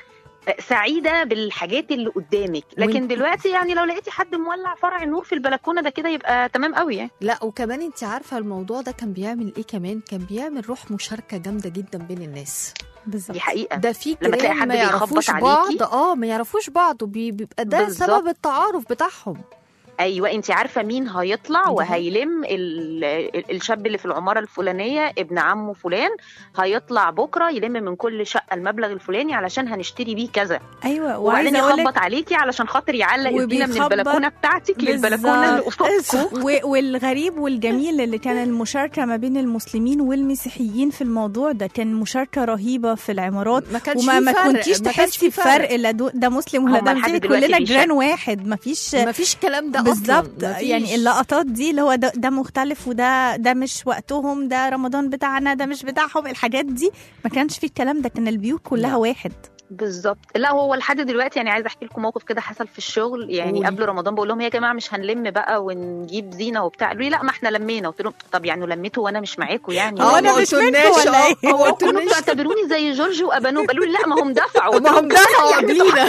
سعيده بالحاجات اللي قدامك لكن وانت- دلوقتي يعني لو لقيتي حد مولع فرع النور في البلكونه ده كده يبقى تمام قوي يعني لا وكمان انت عارفه الموضوع ده كان بيعمل ايه كمان كان بيعمل روح مشاركه جامده جدا بين الناس بالظبط دي حقيقه ده في لما تلاقي جيران حد ما بيخبط يعرفوش عليكي. بعض اه ما يعرفوش بعض وبيبقى ده بالظبط. سبب التعارف بتاعهم ايوه انت عارفه مين هيطلع دي وهيلم ال- ال- الشاب اللي في العماره الفلانيه ابن عمه فلان هيطلع بكره يلم من كل شقه المبلغ الفلاني علشان هنشتري بيه كذا ايوه وبعدين وعايزه اقول لك يخبط عليكي علشان خاطر يعلق الزينه من وبيخبط البلكونه بتاعتك للبلكونه اللي بالظبط. قصادكم و- والغريب والجميل اللي كان المشاركه ما بين المسلمين والمسيحيين في الموضوع ده كان مشاركه رهيبه في العمارات ما كانش وما في ما فرق، كنتيش ما كانش تحسي في فرق. بفرق لا دو- ده مسلم ولا هما ده لحد مسيحي دلوقتي كلنا بيشاركوا. جيران واحد ما فيش ما فيش الكلام ده بالظبط اصلا مفيش. يعني اللقطات دي اللي هو ده, ده مختلف وده ده مش وقتهم ده رمضان بتاعنا ده مش بتاعهم الحاجات دي ما كانش في الكلام ده كان البيوت كلها لا. واحد بالظبط لا هو لحد دلوقتي يعني عايزه احكي لكم موقف كده حصل في الشغل يعني قولي. قبل رمضان بقول لهم يا جماعه مش هنلم بقى ونجيب زينه وبتاع قالوا لي لا ما احنا لمينا قلت لهم طب يعني لميتوا وانا مش معاكم يعني اه أنا ما مش قلتولناش، منكم ولا اه، إيه؟ ما هو قلتولناش. انتوا تعتبروني زي جورج وابانوب قالوا لي لا ما هم دفعوا ما هم دفعوا قبلينا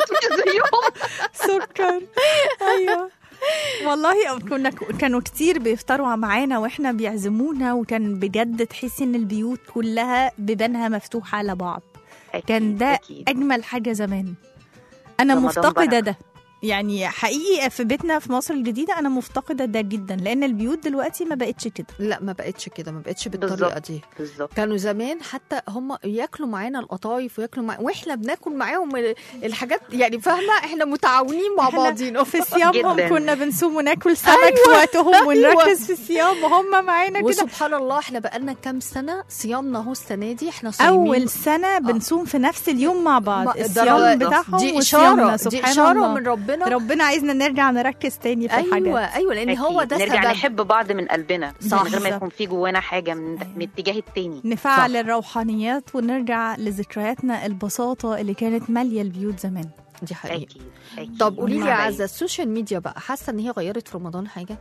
زيهم سكر ايوه والله كنا كانوا كتير بيفطروا معانا واحنا بيعزمونا وكان بجد تحسي ان البيوت كلها بيبانها مفتوحه على بعض كان ده أكيد. اجمل حاجه زمان انا رمضان مفتقده بركة. ده يعني حقيقي في بيتنا في مصر الجديده انا مفتقده ده جدا لان البيوت دلوقتي ما بقتش كده لا ما بقتش كده ما بقتش بالطريقه بالظبط. دي بالظبط كانوا زمان حتى هم ياكلوا معانا القطايف وياكلوا مع... واحنا بناكل معاهم ال- الحاجات يعني فاهمه احنا متعاونين مع إحنا بعضينا في صيامهم جداً. كنا بنصوم وناكل سمك أيوة، في وقتهم أيوة. ونركز في الصيام وهم معانا كده وسبحان الله احنا بقالنا كام سنه صيامنا اهو السنه دي احنا صايمين اول سنه بنصوم في نفس اليوم مع بعض ما- ده الصيام ده- بتاعهم دي وصيامنا اشاره سبحان دي اشاره الله من ربنا ربنا عايزنا نرجع نركز تاني في ايوه الحاجات ايوه لان هو أكيد. ده نرجع سبب نحب بعض من قلبنا صح. من غير ما بالظبط. يكون في جوانا حاجه من من الاتجاه التاني نفعل صح. الروحانيات ونرجع لذكرياتنا البساطه اللي كانت ماليه البيوت زمان دي حقيقه اكيد اكيد طب قولي لي يا حبايبي. عزه السوشيال ميديا بقى حاسه ان هي غيرت في رمضان حاجه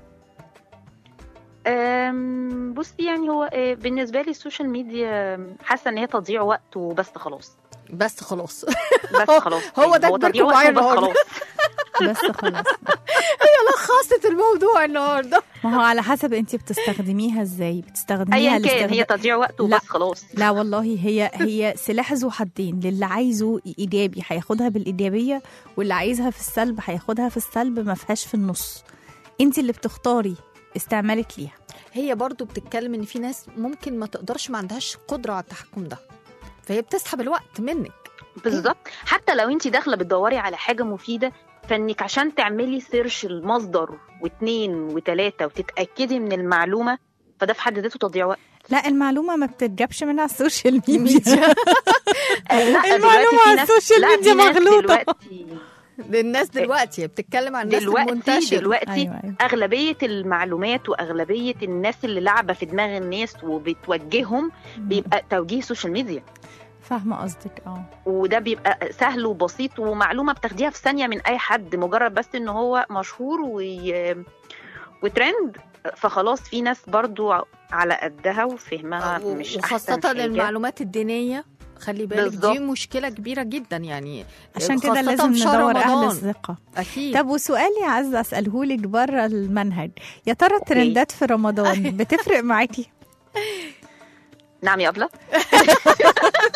أم، بصي يعني هو آه، بالنسبه لي السوشيال ميديا حاسه ان هي تضييع وقت وبس خلاص بس خلاص بس خلاص هو ده يعني كبركم تضييع معايا وقت وبس النهاردة. خلاص بس خلاص هي لخصت الموضوع النهارده ما هو على حسب انت بتستخدميها ازاي بتستخدميها ايا كان هي لاستخدام- تضييع وقت لا. وبس خلاص لا والله هي هي سلاح ذو حدين للي عايزه ايجابي هياخدها بالايجابيه واللي عايزها في السلب هياخدها في السلب ما فيهاش في النص انت اللي بتختاري استعمالك ليها هي برضو بتتكلم ان في ناس ممكن ما تقدرش ما عندهاش قدره على التحكم ده فهي بتسحب الوقت منك بالظبط حتى لو انت داخله بتدوري على حاجه مفيده فانك عشان تعملي سيرش المصدر واثنين وثلاثه وتتاكدي من المعلومه فده في حد ذاته تضييع وقت لا المعلومه ما بتتجابش من على السوشيال ميديا لا المعلومة دلوقتي في على ناس- السوشيال لا، ميديا في ناس مغلوطة. دلوقتي للناس دلوقتي بتتكلم عن الناس دلوقتي المنتشره دلوقتي أيوة، أيوة. اغلبيه المعلومات واغلبيه الناس اللي لعبه في دماغ الناس وبتوجههم بيبقى توجيه سوشيال ميديا فاهمه قصدك اه وده بيبقى سهل وبسيط ومعلومه بتاخديها في ثانيه من اي حد مجرد بس ان هو مشهور وي... وترند فخلاص في ناس برضو على قدها وفهمها مش احسن وخاصه حاجه المعلومات الدينيه خلي بالك بالظبط. دي مشكله كبيره جدا يعني عشان كده خاصة لازم في شهر ندور اهل رمضان. الثقه اكيد طب وسؤال يا عزه اساله لك بره المنهج يا ترى الترندات في رمضان بتفرق معاكي نعم يا أبلة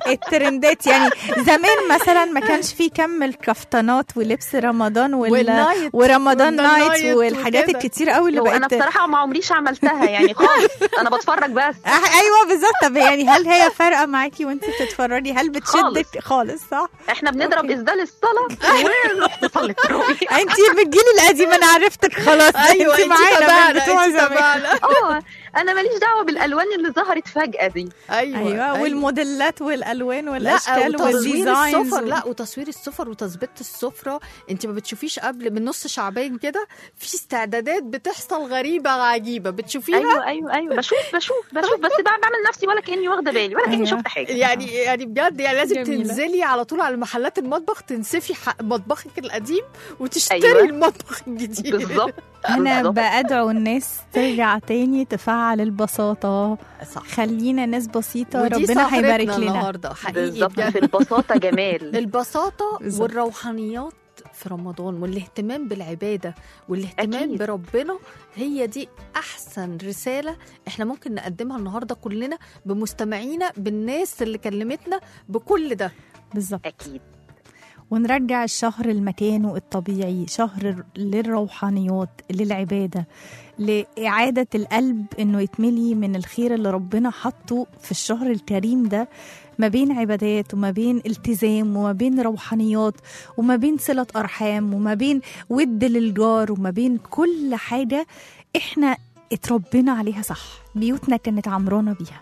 الترندات يعني زمان مثلا ما كانش في كم الكفتانات ولبس رمضان وال... والنايت ورمضان والنايت نايت والحاجات وكده. الكتير قوي اللي لو بقت انا بصراحه ما عمريش عملتها يعني خالص انا بتفرج بس آه، ايوه بالظبط طب يعني هل هي فارقه معاكي وانت بتتفرجي هل بتشدك خالص صح احنا بنضرب اسدال الصلاه ونروح نصلي التراويح انت بالجيل القديم انا عرفتك خلاص أيوة، انت انتي معانا من تبعنا، بتوع انتي زمان تبعنا. اه انا ماليش دعوه بالالوان اللي ظهرت فجاه دي ايوه ايوه والموديلات والالوان لا والاشكال وتصوير والديزاينز السفر و- لا وتصوير السفر وتظبيط السفره انت ما بتشوفيش قبل من نص شعبان كده في استعدادات بتحصل غريبه عجيبه بتشوفيها ايوه ايوه ايوه بشوف بشوف بشوف بس بقى بعمل نفسي ولا كاني واخده بالي ولا كاني أيوة. شفت حاجه يعني يعني بجد يعني لازم جميلة. تنزلي على طول على محلات المطبخ تنسفي ح- مطبخك القديم وتشتري أيوة. المطبخ الجديد بالظبط انا بالظبط. بدعو الناس ترجع تاني تفعل البساطه صح خلينا ناس بسيطه ودي ربنا سهرتنا هيبارك لنا النهارده حقيقي بالظبط بجد في البساطه جمال البساطة بالظبط. والروحانيات في رمضان والاهتمام بالعبادة والاهتمام أكيد. بربنا هي دي أحسن رسالة احنا ممكن نقدمها النهاردة كلنا بمستمعينا بالناس اللي كلمتنا بكل ده بالظبط اكيد ونرجع الشهر لمكانه الطبيعي شهر للروحانيات للعبادة لإعادة القلب إنه يتملي من الخير اللي ربنا حطه في الشهر الكريم ده ما بين عبادات وما بين التزام وما بين روحانيات وما بين صلة أرحام وما بين ود للجار وما بين كل حاجة إحنا اتربينا عليها صح بيوتنا كانت عمرانة بيها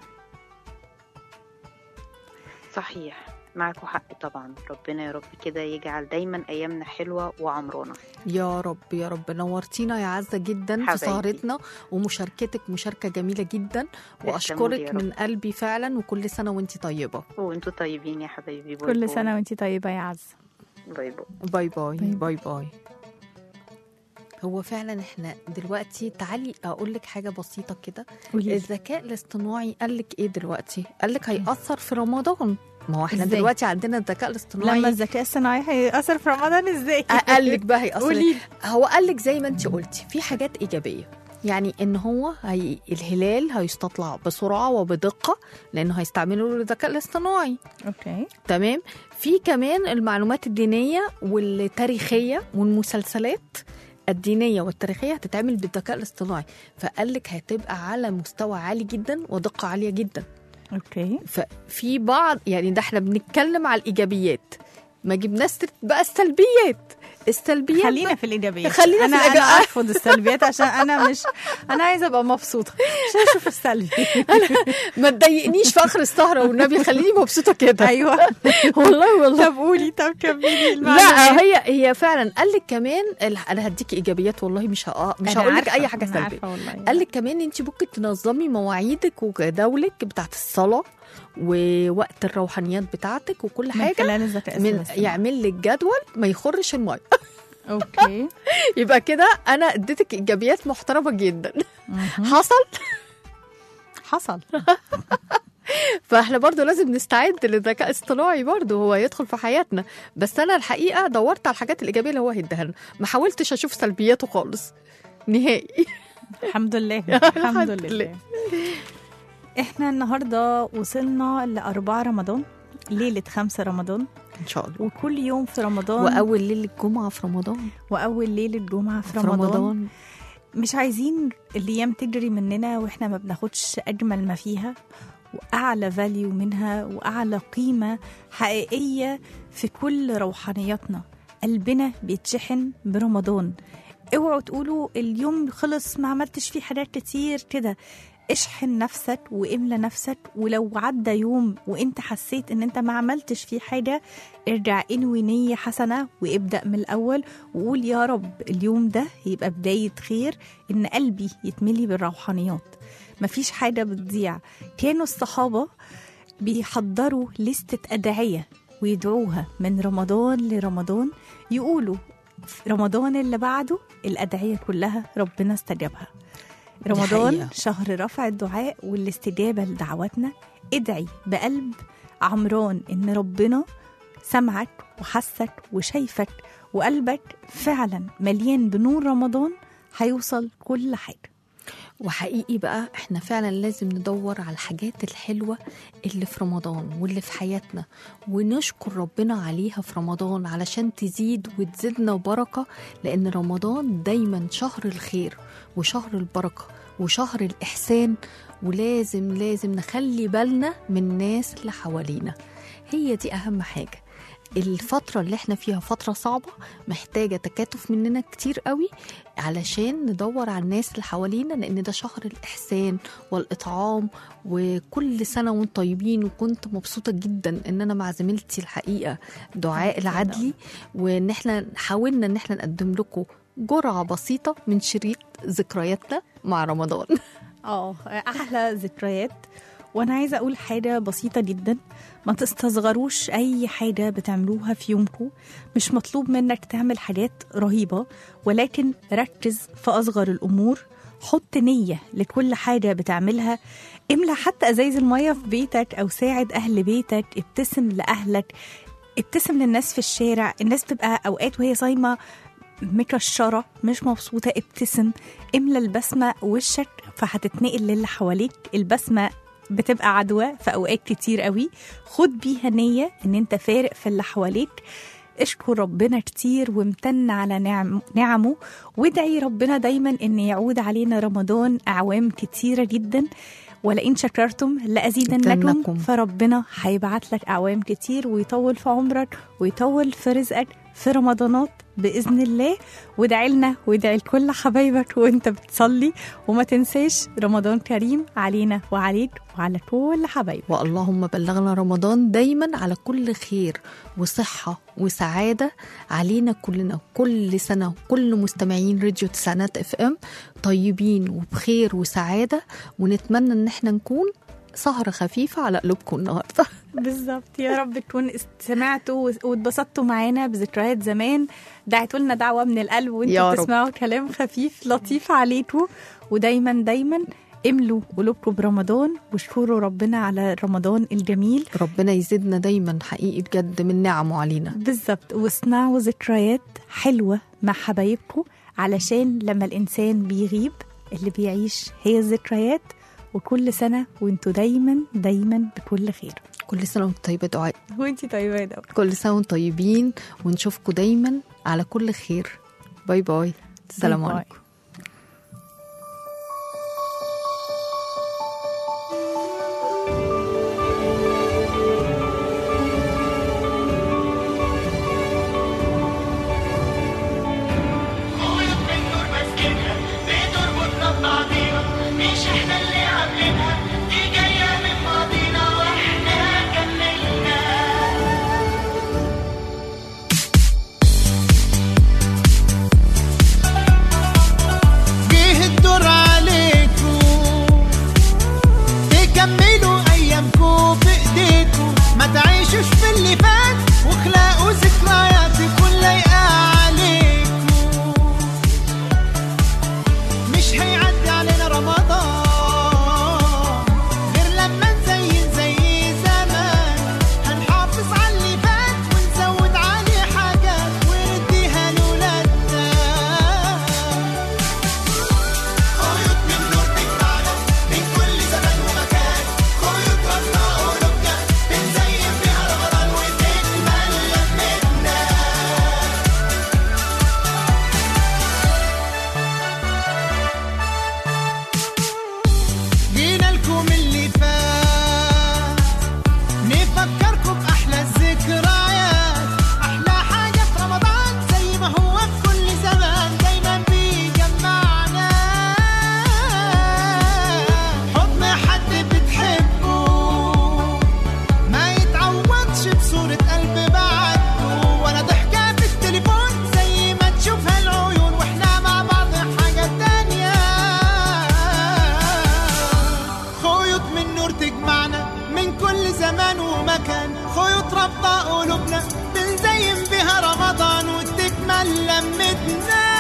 صحيح معاكوا حق طبعا ربنا يا رب كده يجعل دايما ايامنا حلوه وعمرانه يا رب يا رب نورتينا يا عزة جدا في حبايبي. سهرتنا ومشاركتك مشاركة جميلة جدا تسلموا لي يا وأشكرك رب. من قلبي فعلا وكل سنة وانتي طيبة وانتوا طيبين يا حبايبي باي كل باي. سنة وانتي طيبة يا عز باي باي باي باي باي باي باي هو فعلا احنا دلوقتي تعالي اقول لك حاجه بسيطه كده قولي الذكاء الاصطناعي قال لك ايه دلوقتي قال لك هيأثر في رمضان ما هو احنا إزاي؟ دلوقتي عندنا الذكاء الاصطناعي لما الذكاء الصناعي هيأثر في رمضان ازاي؟ قال لك بقى هيأثر قولي هو قال لك زي ما انت قلتي في حاجات ايجابيه يعني ان هو هي الهلال هيستطلع بسرعه وبدقه لانه هيستعملوا الذكاء الاصطناعي اوكي تمام في كمان المعلومات الدينيه والتاريخيه والمسلسلات الدينيه والتاريخيه هتتعمل بالذكاء الاصطناعي فقال لك هتبقى على مستوى عالي جدا ودقه عاليه جدا اوكي ففي بعض يعني ده احنا بنتكلم على الايجابيات ما جبناش سيرة بقى السلبيات السلبيات خلينا بقى- في الايجابيات خلينا انا في انا الإيجابيات. ارفض السلبيات عشان انا مش انا عايزه ابقى مبسوطه مش هشوف السلبي ما تضايقنيش في اخر السهره والنبي خليني مبسوطه كده ايوه والله والله طب قولي طب كملي لا هي هي فعلا قال لك كمان ال- انا هديكي ايجابيات والله مش ها مش أنا هقول لك عارفة، اي حاجه أنا سلبيه عارفة والله. قال لك كمان انت ممكن تنظمي مواعيدك وجداولك بتاعت الصلاه ووقت الروحانيات بتاعتك وكل من حاجه خلال الذكاء من الاصطناعي. يعمل لك جدول ما يخرش الميه اوكي يبقى كده انا اديتك ايجابيات محترمه جدا حصل حصل فاحنا برضو لازم نستعد للذكاء الاصطناعي برضو هو يدخل في حياتنا بس انا الحقيقه دورت على الحاجات الايجابيه اللي هو هيديها لنا ما حاولتش اشوف سلبياته خالص نهائي الحمد لله الحمد الحمد لله. لله احنا النهارده وصلنا لأربعة رمضان ليلة خمسة رمضان ان شاء الله وكل يوم في رمضان واول ليله جمعه في رمضان وأول ليلة جمعة في في رمضان, رمضان مش عايزين الأيام تجري مننا وإحنا ما بناخدش أجمل ما فيها وأعلى فاليو منها وأعلى قيمة حقيقية في كل روحانياتنا قلبنا بيتشحن برمضان اوعوا تقولوا اليوم خلص ما عملتش فيه حاجات كتير كده اشحن نفسك واملى نفسك ولو عدى يوم وانت حسيت ان انت ما عملتش فيه حاجة ارجع انوي نية حسنة وابدأ من الأول وقول يا رب اليوم ده يبقى بداية خير ان قلبي يتملي بالروحانيات مفيش حاجة بتضيع كانوا الصحابة بيحضروا لستة أدعية ويدعوها من رمضان لرمضان يقولوا في رمضان اللي بعده الأدعية كلها ربنا استجابها رمضان حقيقة. شهر رفع الدعاء والاستجابة لدعواتنا ادعي بقلب عمران إن ربنا سمعك وحسك وشايفك وقلبك فعلا مليان بنور رمضان هيوصل كل حاجة وحقيقي بقى احنا فعلا لازم ندور على الحاجات الحلوة اللي في رمضان واللي في حياتنا ونشكر ربنا عليها في رمضان علشان تزيد وتزيدنا بركة لأن رمضان دايما شهر الخير وشهر البركة وشهر الإحسان ولازم لازم نخلي بالنا من الناس اللي حوالينا هي دي أهم حاجة الفترة اللي احنا فيها فترة صعبة محتاجة تكاتف مننا كتير قوي علشان ندور على الناس اللي حوالينا لأن ده شهر الإحسان والإطعام وكل سنة وانتم طيبين وكنت مبسوطة جدا إن أنا مع زميلتي الحقيقة دعاء العدلي وإن احنا حاولنا إن احنا نقدم لكم جرعة بسيطة من شريط ذكرياتنا مع رمضان اه احلى ذكريات وانا عايزه اقول حاجه بسيطه جدا ما تستصغروش اي حاجه بتعملوها في يومكم مش مطلوب منك تعمل حاجات رهيبه ولكن ركز في اصغر الامور حط نيه لكل حاجه بتعملها املى حتى ازايز الميه في بيتك او ساعد اهل بيتك ابتسم لاهلك ابتسم للناس في الشارع الناس بتبقى اوقات وهي صايمه مكشره مش مبسوطه ابتسم املى البسمه وشك فهتتنقل للي حواليك البسمه بتبقى عدوى في اوقات كتير قوي خد بيها نيه ان انت فارق في اللي حواليك اشكر ربنا كتير وامتن على نعم نعمه وادعي ربنا دايما ان يعود علينا رمضان اعوام كتيره جدا ولئن شكرتم لازيدنكم أزيدنكم. فربنا هيبعت لك اعوام كتير ويطول في عمرك ويطول في رزقك في رمضانات باذن الله وادعي لنا وادعي لكل حبايبك وانت بتصلي وما تنساش رمضان كريم علينا وعليك وعلى كل حبايبك واللهم بلغنا رمضان دايما على كل خير وصحة وسعادة علينا كلنا كل سنة كل مستمعين راديو تسعينات اف ام طيبين وبخير وسعادة ونتمنى ان احنا نكون سهرة خفيفة على قلوبكم النهاردة بالظبط يا رب تكون سمعتوا واتبسطتوا معانا بذكريات زمان دعيتوا لنا دعوه من القلب يا وانتوا رب. بتسمعوا كلام خفيف لطيف عليكم ودايما دايما املوا قلوبكم برمضان واشكروا ربنا على رمضان الجميل ربنا يزيدنا دايما حقيقي بجد من نعمه علينا بالظبط واصنعوا ذكريات حلوه مع حبايبكم علشان لما الانسان بيغيب اللي بيعيش هي الذكريات وكل سنه وانتوا دايما دايما بكل خير كل سنة وانتم طيبة دعاء وانتي طيبه يا دولة كل سنة وانتم طيبين ونشوفكم دايما على كل خير باي باي السلام باي باي. عليكم خيوط من نور ماسكينها بتربطنا ببعضينا مش احنا اللي عاملينها دي جاية من ماضينا واحنا كملنا جه الدور عليكم تكملوا ايامكم بايديكم ما تعيشوش في اللي فات واخلقوا ذكريات تكون لايقه عليكم مش هيعدي علينا رمضان غير لما نزين زي زمان هنحافظ على اللي فات ونزود عليه حاجات ونديها لولادنا خيوط من نور تجمعنا من كل زمان ومكان خيوط ربنا قلوبنا بنزين بيها رمضان وتكمل لمتنا جينا لكم اللي فات نفكركم بأحلى الذكريات أحلى حاجة في رمضان زي ما هو في كل زمان دايما بيجمعنا حضن حد بتحبه ما يتعوضش بصورة قلب بعده ولا ضحكة في التليفون زي ما تشوفها العيون واحنا مع بعض حاجة تانية خيوط من نور تجمعنا من كل زمان ومكان خيوط رابطة قلوبنا بنزين بيها رمضان وتكمل لمتنا